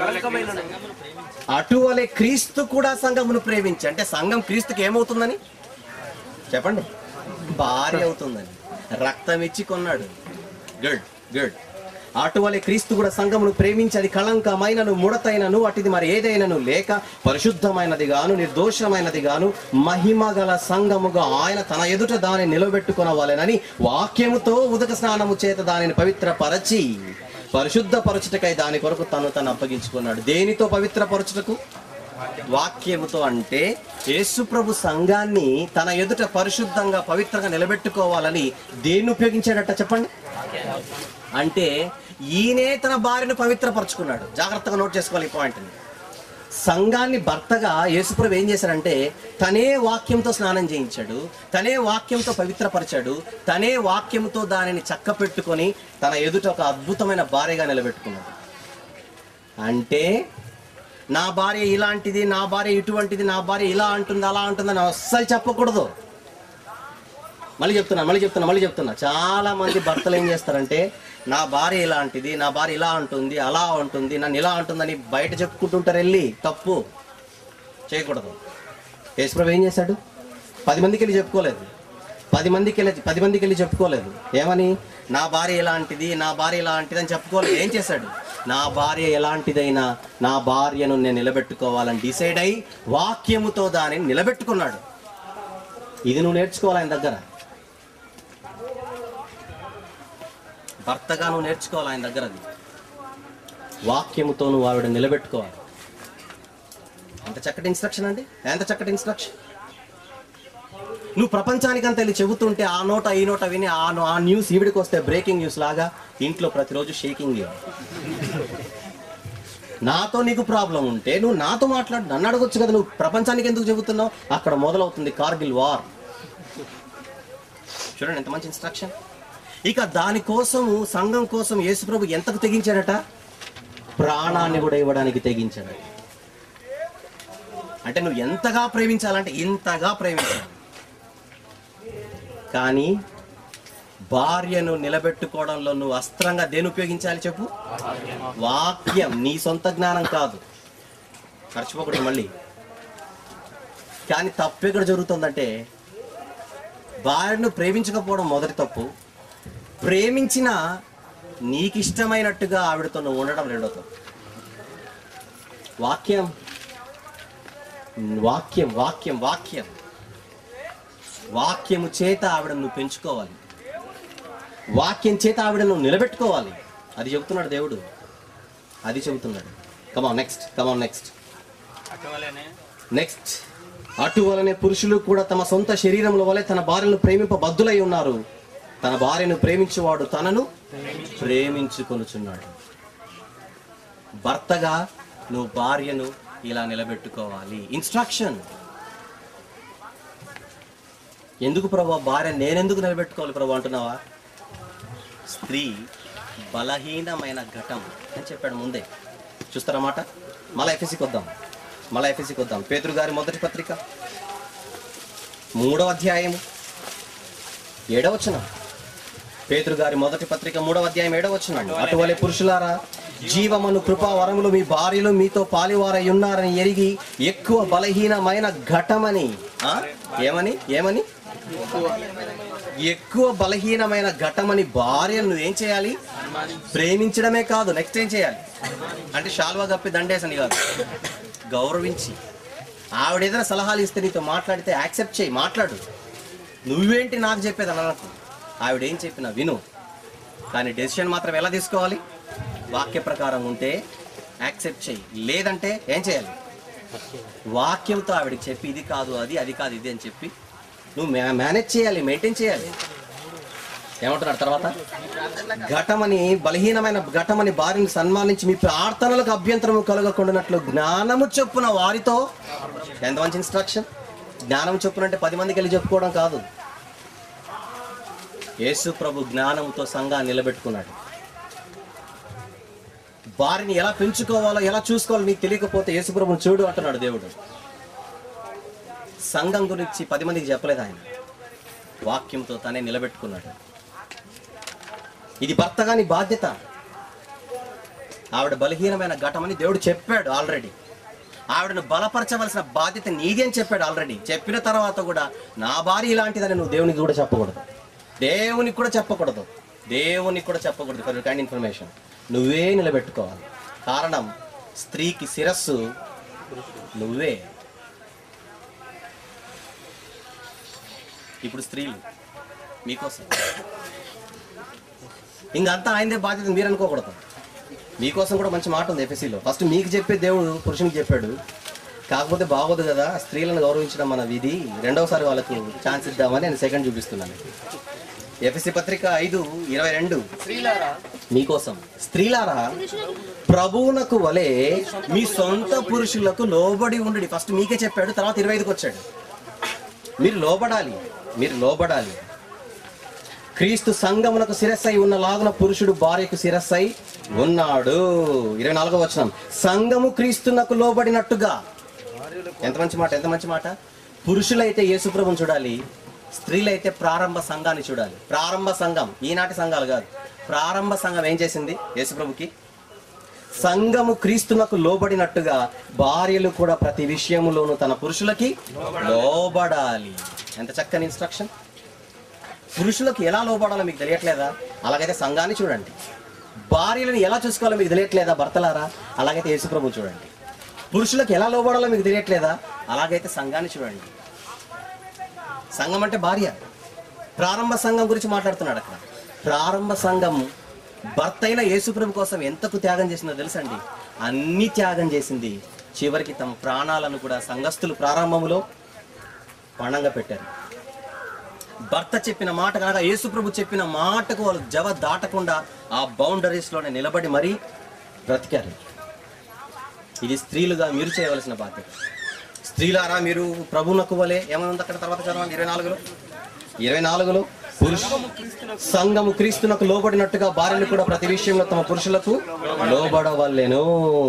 అటువలే క్రీస్తు కూడా సంఘమును ప్రేమించి అంటే సంఘం క్రీస్తుకి ఏమవుతుందని చెప్పండి భార్య అవుతుందని రక్తం ఇచ్చి కొన్నాడు గుడ్ గుడ్ అటువలే క్రీస్తు కూడా సంఘమును ప్రేమించి అది కళంకమైనను ముడతైనను అటిది మరి ఏదైనను లేక పరిశుద్ధమైనది గాను నిర్దోషమైనది గాను మహిమ గల సంఘముగా ఆయన తన ఎదుట దాన్ని నిలబెట్టుకొనవాలెనని వాక్యముతో ఉదక స్నానము చేత దానిని పవిత్రపరచి పరిశుద్ధ పరచుటకై దాని కొరకు తను తను అప్పగించుకున్నాడు దేనితో పవిత్రపరచుటకు వాక్యముతో అంటే యేసు ప్రభు సంఘాన్ని తన ఎదుట పరిశుద్ధంగా పవిత్రంగా నిలబెట్టుకోవాలని దేన్ని ఉపయోగించాడట చెప్పండి అంటే ఈయనే తన భార్యను పవిత్రపరచుకున్నాడు జాగ్రత్తగా నోట్ చేసుకోవాలి ఈ పాయింట్ని సంఘాన్ని భర్తగా యేసుప్రభు ఏం చేశాడంటే తనే వాక్యంతో స్నానం చేయించాడు తనే వాక్యంతో పవిత్రపరిచాడు తనే వాక్యంతో దానిని చక్క పెట్టుకొని తన ఎదుట ఒక అద్భుతమైన భార్యగా నిలబెట్టుకున్నాడు అంటే నా భార్య ఇలాంటిది నా భార్య ఇటువంటిది నా భార్య ఇలా అంటుంది అలా అంటుంది అని అస్సలు చెప్పకూడదు మళ్ళీ చెప్తున్నా మళ్ళీ చెప్తున్నా మళ్ళీ చెప్తున్నా చాలా మంది భర్తలు ఏం చేస్తారంటే నా భార్య ఇలాంటిది నా భార్య ఇలా అంటుంది అలా అంటుంది నన్ను ఇలా అంటుందని బయట చెప్పుకుంటుంటారు వెళ్ళి తప్పు చేయకూడదు యేసుప్రభు ఏం చేశాడు పది మందికి వెళ్ళి చెప్పుకోలేదు పది మందికి వెళ్ళి పది మందికి వెళ్ళి చెప్పుకోలేదు ఏమని నా భార్య ఎలాంటిది నా భార్య ఇలాంటిది అని చెప్పుకోలేదు ఏం చేశాడు నా భార్య ఎలాంటిదైనా నా భార్యను నేను నిలబెట్టుకోవాలని డిసైడ్ అయి వాక్యముతో దానిని నిలబెట్టుకున్నాడు ఇది నువ్వు నేర్చుకోవాలి ఆయన దగ్గర భర్తగా నువ్వు నేర్చుకోవాలి ఆయన దగ్గర అది వాక్యముతో నువ్వు ఆవిడ నిలబెట్టుకోవాలి ఎంత చక్కటి ఇన్స్ట్రక్షన్ అండి ఎంత చక్కటి ఇన్స్ట్రక్షన్ నువ్వు ప్రపంచానికంతా వెళ్ళి చెబుతుంటే ఆ నోట ఈ నోట విని ఆ ఆ న్యూస్ ఈవిడికి వస్తే బ్రేకింగ్ న్యూస్ లాగా ఇంట్లో ప్రతిరోజు షేకింగ్ నాతో నీకు ప్రాబ్లం ఉంటే నువ్వు నాతో మాట్లాడు నన్ను అడగొచ్చు కదా నువ్వు ప్రపంచానికి ఎందుకు చెబుతున్నావు అక్కడ మొదలవుతుంది కార్గిల్ వార్ చూడండి ఎంత మంచి ఇన్స్ట్రక్షన్ ఇక దానికోసము సంఘం కోసం యేసుప్రభు ఎంతకు తెగించాడట ప్రాణాన్ని కూడా ఇవ్వడానికి తెగించాడు అంటే నువ్వు ఎంతగా ప్రేమించాలంటే ఇంతగా ప్రేమించాలి కానీ భార్యను నిలబెట్టుకోవడంలో నువ్వు అస్త్రంగా దేని ఉపయోగించాలి చెప్పు వాక్యం నీ సొంత జ్ఞానం కాదు మర్చిపోకూడదు మళ్ళీ కానీ తప్పు ఎక్కడ జరుగుతుందంటే భార్యను ప్రేమించకపోవడం మొదటి తప్పు ప్రేమించిన నీకు ఇష్టమైనట్టుగా ఆవిడతో నువ్వు ఉండడం రెండో తప్పు వాక్యం వాక్యం వాక్యం వాక్యం వాక్యము చేత ఆవిడ నువ్వు పెంచుకోవాలి వాక్యం చేత ఆవిడ నువ్వు నిలబెట్టుకోవాలి అది చెబుతున్నాడు దేవుడు అది చెబుతున్నాడు కమాన్ నెక్స్ట్ కమాన్ నెక్స్ట్ అటువలనే నెక్స్ట్ అటువలనే పురుషులు కూడా తమ సొంత శరీరంలో వలె తన భార్యను ప్రేమింప బద్దులై ఉన్నారు తన భార్యను ప్రేమించేవాడు తనను ప్రేమించుకొనుచున్నాడు భర్తగా నువ్వు భార్యను ఇలా నిలబెట్టుకోవాలి ఇన్స్ట్రక్షన్ ఎందుకు ప్రభా భార్య నేనెందుకు నిలబెట్టుకోవాలి ప్రభు అంటున్నావా స్త్రీ బలహీనమైన ఘటం అని చెప్పాడు ముందే చూస్తారా మాట మళ్ళా ఎఫ్ఎస్సికి వద్దాం మళ్ళా ఎఫ్ఎస్సికి వద్దాం పేతురు గారి మొదటి పత్రిక మూడవ అధ్యాయము ఏడవచనం పేతురు గారి మొదటి పత్రిక మూడవ అధ్యాయం ఏడవచనం అటువలే పురుషులారా జీవమును కృపా వరములు మీ భార్యలు మీతో పాలివారై ఉన్నారని ఎరిగి ఎక్కువ బలహీనమైన ఘటమని ఆ? ఏమని ఏమని ఎక్కువ బలహీనమైన ఘటమని భార్యను నువ్వేం చేయాలి ప్రేమించడమే కాదు నెక్స్ట్ ఏం చేయాలి అంటే శాల్వా కప్పి దండేసని కాదు గౌరవించి ఆవిడ ఏదైనా సలహాలు ఇస్తే నీతో మాట్లాడితే యాక్సెప్ట్ చేయి మాట్లాడు నువ్వేంటి నాకు చెప్పేది అనకు ఆవిడ ఏం చెప్పినా విను కానీ డెసిషన్ మాత్రం ఎలా తీసుకోవాలి వాక్య ప్రకారం ఉంటే యాక్సెప్ట్ చేయి లేదంటే ఏం చేయాలి వాక్యంతో ఆవిడకి చెప్పి ఇది కాదు అది అది కాదు ఇది అని చెప్పి నువ్వు మే- మేనేజ్ చేయాలి మెయింటైన్ చేయాలి ఏమంటున్నాడు తర్వాత ఘటమని బలహీనమైన ఘటమని భార్యని సన్మానించి మీ ప్రార్థనలకు అభ్యంతరము కలగకుండానట్లు జ్ఞానము చొప్పున వారితో ఎంత మంచి ఇన్స్ట్రక్షన్ జ్ఞానం చొప్పున అంటే పది మందికి వెళ్ళి చెప్పుకోవడం కాదు యేసు ప్రభు జ్ఞానంతో సంఘాన్ని నిలబెట్టుకున్నాడు వారిని ఎలా పెంచుకోవాలో ఎలా చూసుకోవాలో నీకు తెలియకపోతే యేసుప్రభుని చూడు అంటున్నాడు దేవుడు సంఘం గురించి పది మందికి చెప్పలేదు ఆయన వాక్యంతో తనే నిలబెట్టుకున్నాడు ఇది భర్త గాని బాధ్యత ఆవిడ బలహీనమైన ఘటమని దేవుడు చెప్పాడు ఆల్రెడీ ఆవిడను బలపరచవలసిన బాధ్యత నీది అని చెప్పాడు ఆల్రెడీ చెప్పిన తర్వాత కూడా నా భార్య ఇలాంటిదని నువ్వు దేవునికి కూడా చెప్పకూడదు దేవునికి కూడా చెప్పకూడదు దేవునికి కూడా చెప్పకూడదు ఫర్ కైండ్ ఇన్ఫర్మేషన్ నువ్వే నిలబెట్టుకోవాలి కారణం స్త్రీకి శిరస్సు నువ్వే ఇప్పుడు స్త్రీలు మీకోసం ఇంకంతా ఆయనదే బాధ్యత మీరు అనుకోకూడదు మీకోసం కూడా మంచి మాట ఉంది ఎఫ్ఎస్సిలో ఫస్ట్ మీకు చెప్పే దేవుడు పురుషునికి చెప్పాడు కాకపోతే బాగోదు కదా స్త్రీలను గౌరవించడం మన విధి రెండవసారి వాళ్ళకు ఛాన్స్ ఇద్దామని నేను సెకండ్ చూపిస్తున్నాను ఎఫ్ఎస్సి పత్రిక ఐదు ఇరవై రెండు మీకోసం స్త్రీలారా ప్రభువునకు వలె మీ సొంత పురుషులకు లోబడి ఉండి ఫస్ట్ మీకే చెప్పాడు తర్వాత ఇరవై ఐదుకి వచ్చాడు మీరు లోబడాలి మీరు లోబడాలి క్రీస్తు సంగమునకు శిరస్సై ఉన్న లాగున పురుషుడు భార్యకు శిరస్సై ఉన్నాడు ఇరవై నాలుగో వచనం సంఘము క్రీస్తునకు లోబడినట్టుగా ఎంత మంచి మాట ఎంత మంచి మాట పురుషులైతే యేసుప్రభుని చూడాలి స్త్రీలైతే ప్రారంభ సంఘాన్ని చూడాలి ప్రారంభ సంఘం ఈనాటి సంఘాలు కాదు ప్రారంభ సంఘం ఏం చేసింది యేసుప్రభుకి సంఘము క్రీస్తునకు లోబడినట్టుగా భార్యలు కూడా ప్రతి విషయములోనూ తన పురుషులకి లోబడాలి ఎంత చక్కని ఇన్స్ట్రక్షన్ పురుషులకు ఎలా లోబడాలో మీకు తెలియట్లేదా అలాగైతే సంఘాన్ని చూడండి భార్యలను ఎలా చూసుకోవాలో మీకు తెలియట్లేదా భర్తలారా అలాగైతే యేసుప్రభు చూడండి పురుషులకు ఎలా లోబడాలో మీకు తెలియట్లేదా అలాగైతే సంఘాన్ని చూడండి సంఘం అంటే భార్య ప్రారంభ సంఘం గురించి మాట్లాడుతున్నాడు అక్కడ ప్రారంభ సంఘం భర్త అయిన యేసుప్రభు కోసం ఎంతకు త్యాగం చేసిందో తెలుసండి అన్ని త్యాగం చేసింది చివరికి తమ ప్రాణాలను కూడా సంఘస్థులు ప్రారంభంలో పణంగా పెట్టారు భర్త చెప్పిన మాట కనుక యేసుప్రభు చెప్పిన మాటకు వాళ్ళు జవ దాటకుండా ఆ బౌండరీస్ లోనే నిలబడి మరీ బ్రతికారు ఇది స్త్రీలుగా మీరు చేయవలసిన బాధ్యత స్త్రీలారా మీరు ప్రభునకు వలే ఏమనుంది అక్కడ తర్వాత చదవండి ఇరవై నాలుగులో ఇరవై నాలుగులో పురుష సంఘము క్రీస్తునకు లోబడినట్టుగా భార్యలు కూడా ప్రతి విషయంలో తమ పురుషులకు లోబడవల్లేను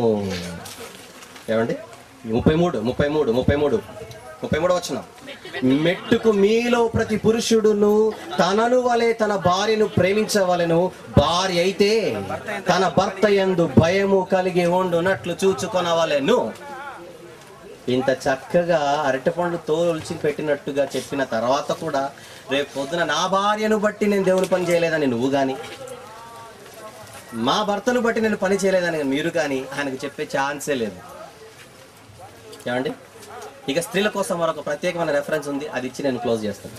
ఏమండి ముప్పై మూడు ముప్పై మూడు ముప్పై మూడు ముప్పై మూడు వచ్చిన మెట్టుకు మీలో ప్రతి పురుషుడును తనను వలె తన భార్యను ప్రేమించవలెను భార్య అయితే తన భర్త యందు భయము కలిగి ఉండునట్లు చూచుకొనవలెను ఇంత చక్కగా అరటిపండు తోల్చి పెట్టినట్టుగా చెప్పిన తర్వాత కూడా రేపు పొద్దున నా భార్యను బట్టి నేను దేవుని పని చేయలేదని నువ్వు కానీ మా భర్తను బట్టి నేను పని చేయలేదని మీరు కానీ ఆయనకు చెప్పే ఛాన్సే లేదు ఏమండి ఇక స్త్రీల కోసం మరొక ప్రత్యేకమైన రెఫరెన్స్ ఉంది అది ఇచ్చి నేను క్లోజ్ చేస్తాను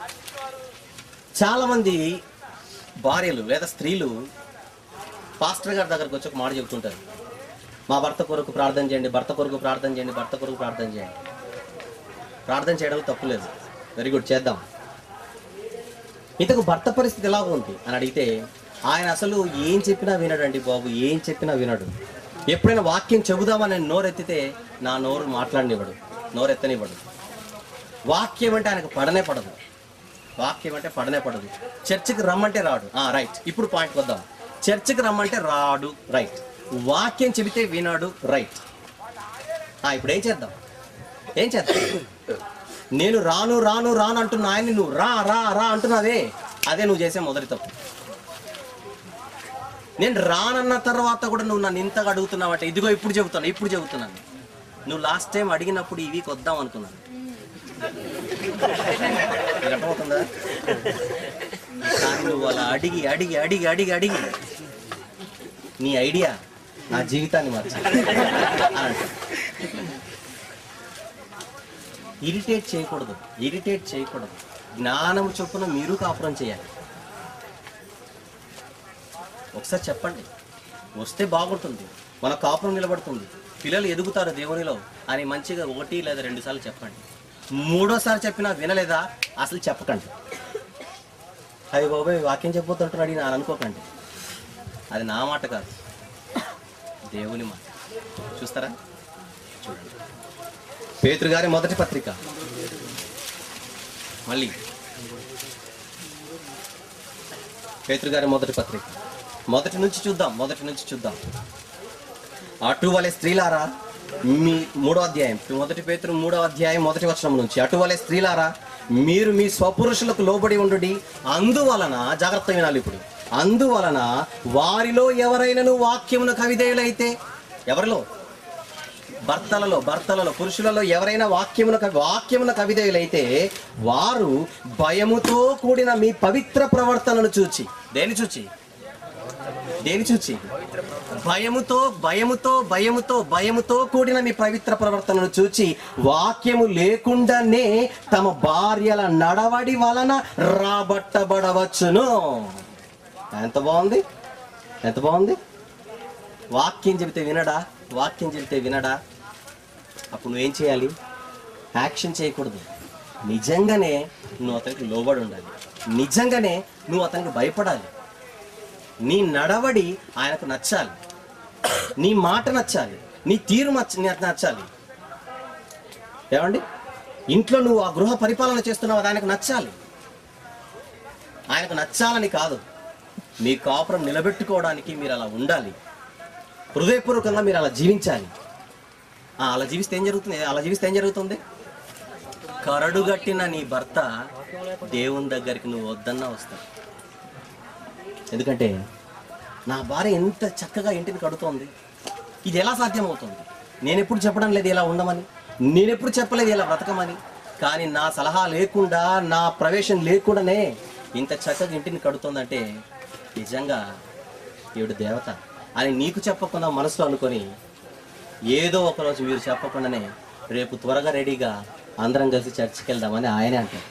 చాలా మంది భార్యలు లేదా స్త్రీలు పాస్టర్ గారి దగ్గరకు వచ్చి ఒక మాట చెబుతుంటారు మా భర్త కొరకు ప్రార్థన చేయండి భర్త కొరకు ప్రార్థన చేయండి భర్త కొరకు ప్రార్థన చేయండి ప్రార్థన చేయడంలో తప్పు లేదు వెరీ గుడ్ చేద్దాం ఇంతకు భర్త పరిస్థితి ఎలా ఉంది అని అడిగితే ఆయన అసలు ఏం చెప్పినా వినడండి బాబు ఏం చెప్పినా వినడు ఎప్పుడైనా వాక్యం చెబుదామని నేను నోరెత్తితే నా నోరు మాట్లాడనివ్వడు నోరెత్తనివ్వడు వాక్యం అంటే ఆయనకు పడనే పడదు వాక్యం అంటే పడనే పడదు చర్చికి రమ్మంటే రాడు ఆ రైట్ ఇప్పుడు పాయింట్కి వద్దాం చర్చికి రమ్మంటే రాడు రైట్ వాక్యం చెబితే వినాడు రైట్ ఆ ఇప్పుడు ఏం చేద్దాం ఏం చేద్దాం నేను రాను రాను రాను అంటున్న ఆయన్ని నువ్వు రా రా రా అంటున్నావే అదే నువ్వు చేసే మొదటి తప్పు నేను రానన్న తర్వాత కూడా నువ్వు నన్ను ఇంతగా అడుగుతున్నావంటే ఇదిగో ఇప్పుడు చెబుతాను ఇప్పుడు చెబుతున్నాను నువ్వు లాస్ట్ టైం అడిగినప్పుడు ఈ వీక్ వద్దాం అనుకున్నాను నీకు అర్థమవుతుందా కానీ నువ్వు అలా అడిగి అడిగి అడిగి అడిగి అడిగి నీ ఐడియా నా జీవితాన్ని మార్చి ఇరిటేట్ చేయకూడదు ఇరిటేట్ చేయకూడదు జ్ఞానం చొప్పున మీరు కాపురం చేయాలి ఒకసారి చెప్పండి వస్తే బాగుంటుంది మన కాపురం నిలబడుతుంది పిల్లలు ఎదుగుతారు దేవునిలో అని మంచిగా ఒకటి లేదా రెండు సార్లు చెప్పండి మూడోసారి చెప్పినా వినలేదా అసలు చెప్పకండి అయ్యి బాబాయ్ వాక్యం చెప్పొద్దంటున్నాడు అని అనుకోకండి అది నా మాట కాదు దేవుని మాట చూస్తారా చూడండి పేతురు గారి మొదటి పత్రిక మళ్ళీ పేతురు గారి మొదటి పత్రిక మొదటి నుంచి చూద్దాం మొదటి నుంచి చూద్దాం అటువలే స్త్రీలారా మీ మూడో అధ్యాయం మొదటి పేతురు మూడో అధ్యాయం మొదటి వచనం నుంచి అటువలే స్త్రీలారా మీరు మీ స్వపురుషులకు లోబడి ఉండుడి అందువలన జాగ్రత్త వినాలి ఇప్పుడు అందువలన వారిలో ఎవరైనాను వాక్యమును కవిదేయులైతే ఎవరిలో భర్తలలో భర్తలలో పురుషులలో ఎవరైనా వాక్యమున వాక్యమున కవిదేయులైతే వారు భయముతో కూడిన మీ పవిత్ర ప్రవర్తనను చూచి దేని చూచి దేని చూచి భయముతో భయముతో భయముతో భయముతో కూడిన మీ పవిత్ర ప్రవర్తనను చూచి వాక్యము లేకుండానే తమ భార్యల నడవడి వలన రాబట్టబడవచ్చును ఎంత బాగుంది ఎంత బాగుంది వాక్యం చెబితే వినడా వాక్యం చెబితే వినడా అప్పుడు నువ్వేం చేయాలి యాక్షన్ చేయకూడదు నిజంగానే నువ్వు అతనికి లోబడి ఉండాలి నిజంగానే నువ్వు అతనికి భయపడాలి నీ నడవడి ఆయనకు నచ్చాలి నీ మాట నచ్చాలి నీ తీరు నచ్చ నచ్చాలి ఏమండి ఇంట్లో నువ్వు ఆ గృహ పరిపాలన చేస్తున్నావు అది ఆయనకు నచ్చాలి ఆయనకు నచ్చాలని కాదు మీ కాపురం నిలబెట్టుకోవడానికి మీరు అలా ఉండాలి హృదయపూర్వకంగా మీరు అలా జీవించాలి ఆ, అలా జీవిస్తే ఏం జరుగుతుంది అలా జీవిస్తే ఏం జరుగుతుంది కరడుగట్టిన నీ భర్త దేవుని దగ్గరికి నువ్వు వద్దన్నా వస్తావు ఎందుకంటే నా భార్య ఎంత చక్కగా ఇంటిని కడుతోంది ఇది ఎలా సాధ్యమవుతుంది నేను ఎప్పుడు చెప్పడం లేదు ఇలా ఉండమని నేను ఎప్పుడు చెప్పలేదు ఇలా బ్రతకమని కానీ నా సలహా లేకుండా నా ప్రవేశం లేకుండానే ఇంత చక్కగా ఇంటిని కడుతోందంటే నిజంగా ఈవిడ దేవత అని నీకు చెప్పకుండా మనసులో అనుకొని ఏదో ఒకరోజు మీరు చెప్పకుండానే రేపు త్వరగా రెడీగా అందరం కలిసి చర్చికి వెళ్దామని ఆయనే అంటారు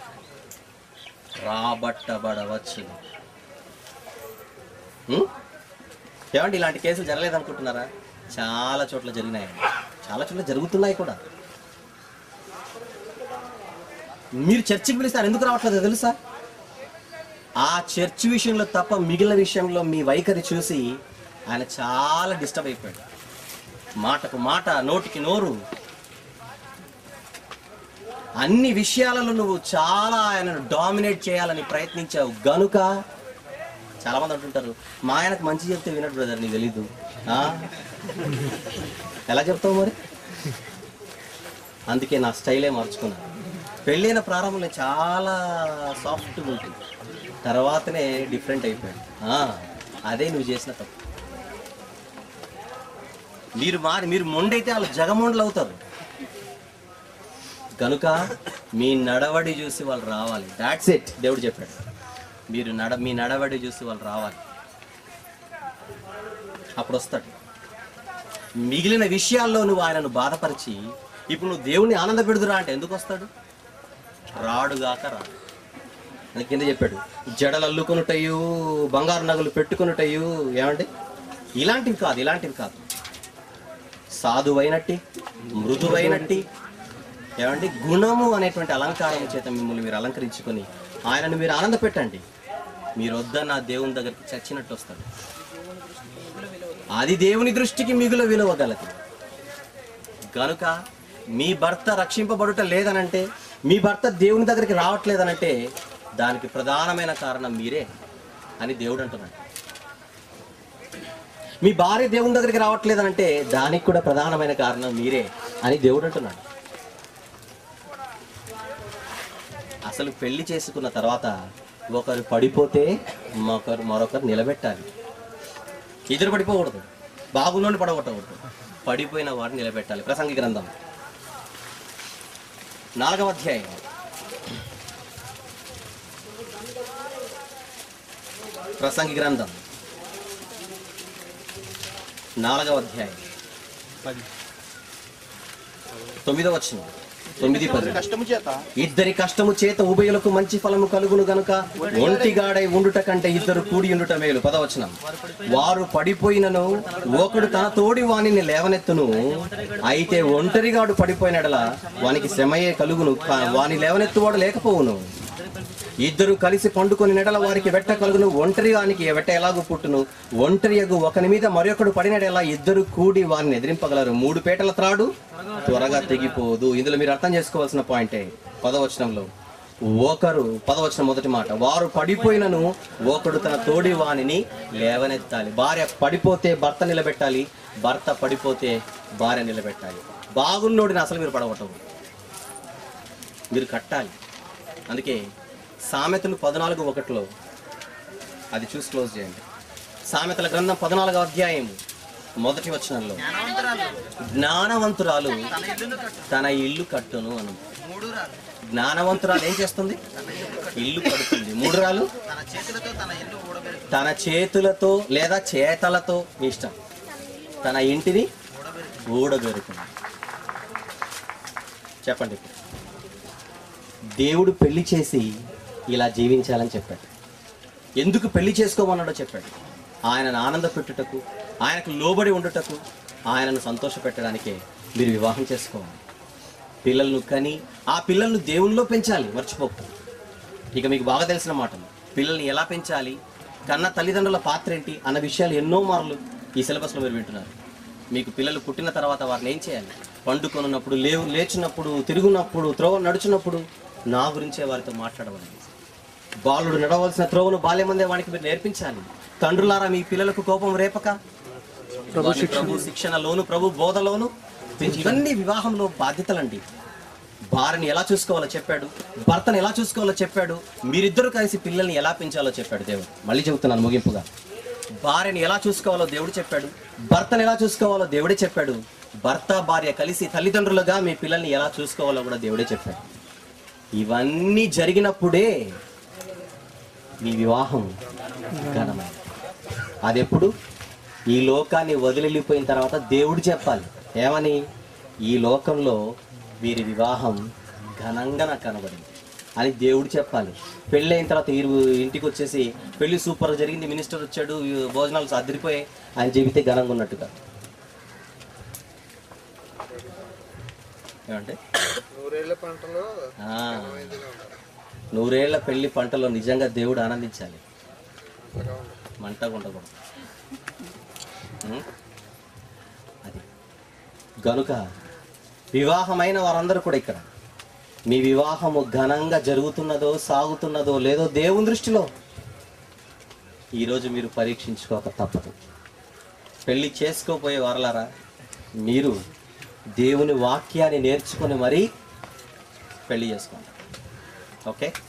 రాబట్టబడవచ్చు ఉం? ఏమండి ఇలాంటి కేసులు జరగలేదనుకుంటున్నారా చాలా చోట్ల జరిగినాయి చాలా చోట్ల జరుగుతున్నాయి కూడా మీరు చర్చికి పిలిస్తారు ఎందుకు రావట్లేదు తెలుసా ఆ చర్చ్ విషయంలో తప్ప మిగిలిన విషయంలో మీ వైఖరి చూసి ఆయన చాలా డిస్టర్బ్ అయిపోయాడు మాటకు మాట నోటికి నోరు అన్ని విషయాలలో నువ్వు చాలా ఆయనను డామినేట్ చేయాలని ప్రయత్నించావు గనుక చాలా మంది అంటుంటారు మా ఆయనకు మంచి చెప్తే వినడు బ్రదర్ నీకు తెలీదు ఆ? ఎలా చెప్తావు మరి అందుకే నా స్టైలే మార్చుకున్నాను పెళ్ళైన ప్రారంభంలో చాలా సాఫ్ట్గా ఉంటుంది తర్వాతనే డిఫరెంట్ అయిపోయాడు ఆ, అదే నువ్వు చేసిన తప్పు మీరు మారి మీరు మొండైతే వాళ్ళు జగమొండలు అవుతారు కనుక మీ నడవడి చూసి వాళ్ళు రావాలి దాట్స్ ఇట్ దేవుడు చెప్పాడు మీరు నడ మీ నడవడి చూసి వాళ్ళు రావాలి అప్పుడు వస్తాడు మిగిలిన విషయాల్లో నువ్వు ఆయనను బాధపరిచి ఇప్పుడు నువ్వు దేవుణ్ణి ఆనంద పెడుదురా అంటే ఎందుకు వస్తాడు రాడుగాక రాడు అని కింద చెప్పాడు జడలు అల్లుకొనుటయు బంగారు నగలు పెట్టుకొనుటయు ఏమండి ఇలాంటివి కాదు ఇలాంటివి కాదు సాధువైనట్టి మృదువైనట్టి ఏమండి గుణము అనేటువంటి అలంకారం చేత మిమ్మల్ని మీరు అలంకరించుకొని ఆయనను మీరు ఆనంద పెట్టండి మీరు వద్దన్న దేవుని దగ్గరికి చచ్చినట్టు వస్తాడు అది దేవుని దృష్టికి మిగుల విలువ గలది కనుక మీ భర్త రక్షింపబడుట లేదనంటే మీ భర్త దేవుని దగ్గరికి రావట్లేదనంటే దానికి ప్రధానమైన కారణం మీరే అని దేవుడు అంటున్నాడు మీ భార్య దేవుని దగ్గరికి రావట్లేదనంటే దానికి కూడా ప్రధానమైన కారణం మీరే అని దేవుడు అంటున్నాడు అసలు పెళ్లి చేసుకున్న తర్వాత ఒకరు పడిపోతే మరొకరు మరొకరు నిలబెట్టాలి ఇద్దరు పడిపోకూడదు బాగున్నోని పడగొట్టకూడదు పడిపోయిన వారిని నిలబెట్టాలి ప్రసంగి గ్రంథం నాలుగవ అధ్యాయం ప్రసంగి గ్రంథం నాలుగవ అధ్యాయం తొమ్మిదవ వచ్చిన తొమ్మిది పది కష్టము చేత ఇద్దరి కష్టము చేత ఉభయులకు మంచి ఫలము కలుగును గనుక ఒంటిగాడై ఉండుట కంటే ఇద్దరు కూడి ఉండుట మేలు పదవచనం వారు పడిపోయినను ఒకడు తన తోడి వానిని లేవనెత్తును అయితే ఒంటరిగాడు పడిపోయినడల వానికి శ్రమయే కలుగును కా- వాని లేవనెత్తువాడు లేకపోవును ఇద్దరు కలిసి పండుకొని నెడల వారికి వెట్ట కలుగును ఒంటరి వానికి వెట్ట ఎలాగూ పుట్టును ఒంటరి యగు ఒకని మీద మరొకడు పడినడెలా ఇద్దరు కూడి వారిని ఎదిరింపగలరు మూడు పేటల త్రాడు త్వరగా తెగిపోదు ఇందులో మీరు అర్థం చేసుకోవాల్సిన పాయింటే పదవచనంలో ఒకరు పదవచన మొదటి మాట వారు పడిపోయినను ఒకడు తన తోడి వాణిని లేవనెత్తాలి భార్య పడిపోతే భర్త నిలబెట్టాలి భర్త పడిపోతే భార్య నిలబెట్టాలి బాగున్నోడిని అసలు మీరు పడగొట్టవు మీరు కట్టాలి అందుకే సామెతలు పద్నాలుగు ఒకటిలో అది చూసి క్లోజ్ చేయండి సామెతల గ్రంథం పద్నాలుగో అధ్యాయం మొదటి వచనంలో జ్ఞానవంతురాలు తన ఇల్లు కట్టును అను జ్ఞానవంతురాలు ఏం చేస్తుంది ఇల్లు కడుతుంది మూడు రాలు తన చేతులతో లేదా చేతలతో మీ ఇష్టం తన ఇంటిని ఊడబెరుతుంది చెప్పండి ఇప్పుడు. దేవుడు పెళ్లి చేసి ఇలా జీవించాలని చెప్పాడు ఎందుకు పెళ్లి చేసుకోమన్నాడో చెప్పాడు ఆయనను ఆనంద పెట్టుటకు ఆయనకు లోబడి ఉండుటకు ఆయనను సంతోష పెట్టడానికే మీరు వివాహం చేసుకోవాలి పిల్లలను కని ఆ పిల్లలను దేవునిలో పెంచాలి మర్చిపోకు ఇక మీకు బాగా తెలిసిన మాటలు పిల్లల్ని ఎలా పెంచాలి కన్న తల్లిదండ్రుల పాత్ర ఏంటి అన్న విషయాలు ఎన్నో మార్లు ఈ సిలబస్లో మీరు వింటున్నారు మీకు పిల్లలు పుట్టిన తర్వాత వారిని ఏం చేయాలి పండుకొనున్నప్పుడు లేవు లేచినప్పుడు తిరుగునప్పుడు త్రోవ నడుచున్నప్పుడు నా గురించే వారితో మాట్లాడవాలి బాలుడు నడవలసిన త్రోవను బాల్యమందే వానికి మీరు నేర్పించాలి తండ్రులారా మీ పిల్లలకు కోపం రేపక వారిని ప్రభు శిక్షణలోను ప్రభు బోధలోను పెంచి- ఇవన్నీ వివాహంలో బాధ్యతలండి భార్యని ఎలా చూసుకోవాలో చెప్పాడు భర్తను ఎలా చూసుకోవాలో చెప్పాడు మీరిద్దరు కలిసి పిల్లల్ని ఎలా పెంచాలో చెప్పాడు దేవుడు మళ్ళీ చెబుతున్నాను ముగింపుగా భార్యని ఎలా చూసుకోవాలో దేవుడు చెప్పాడు భర్తను ఎలా చూసుకోవాలో దేవుడే చెప్పాడు భర్త భార్య కలిసి తల్లిదండ్రులుగా మీ పిల్లల్ని ఎలా చూసుకోవాలో కూడా దేవుడే చెప్పాడు ఇవన్నీ జరిగినప్పుడే మీ వివాహం ఘనమైంది అదెప్పుడు ఈ లోకాన్ని వదిలిపోయిన తర్వాత దేవుడు చెప్పాలి ఏమని ఈ లోకంలో వీరి వివాహం ఘనంగా నాకు కనబడింది అని దేవుడు చెప్పాలి పెళ్ళి అయిన తర్వాత వీరు ఇంటికి వచ్చేసి పెళ్లి సూపర్ జరిగింది మినిస్టర్ వచ్చాడు ఈ భోజనాలు అదిరిపోయాయి అని చెబితే ఘనంగా ఉన్నట్టుగా ఏమంటే నూరేళ్ల పంటలో ఆ, నూరేళ్ల పెళ్లి పంటలో నిజంగా దేవుడు ఆనందించాలి మంటగా ఉండకూడదు ఉం? అది గనుక వివాహమైన వారందరూ కూడా ఇక్కడ మీ వివాహము ఘనంగా జరుగుతున్నదో సాగుతున్నదో లేదో దేవుని దృష్టిలో ఈరోజు మీరు పరీక్షించుకోక తప్పదు పెళ్లి చేసుకోపోయే వారలారా మీరు దేవుని వాక్యాన్ని నేర్చుకొని మరీ పెళ్లి చేసుకోండి ఓకే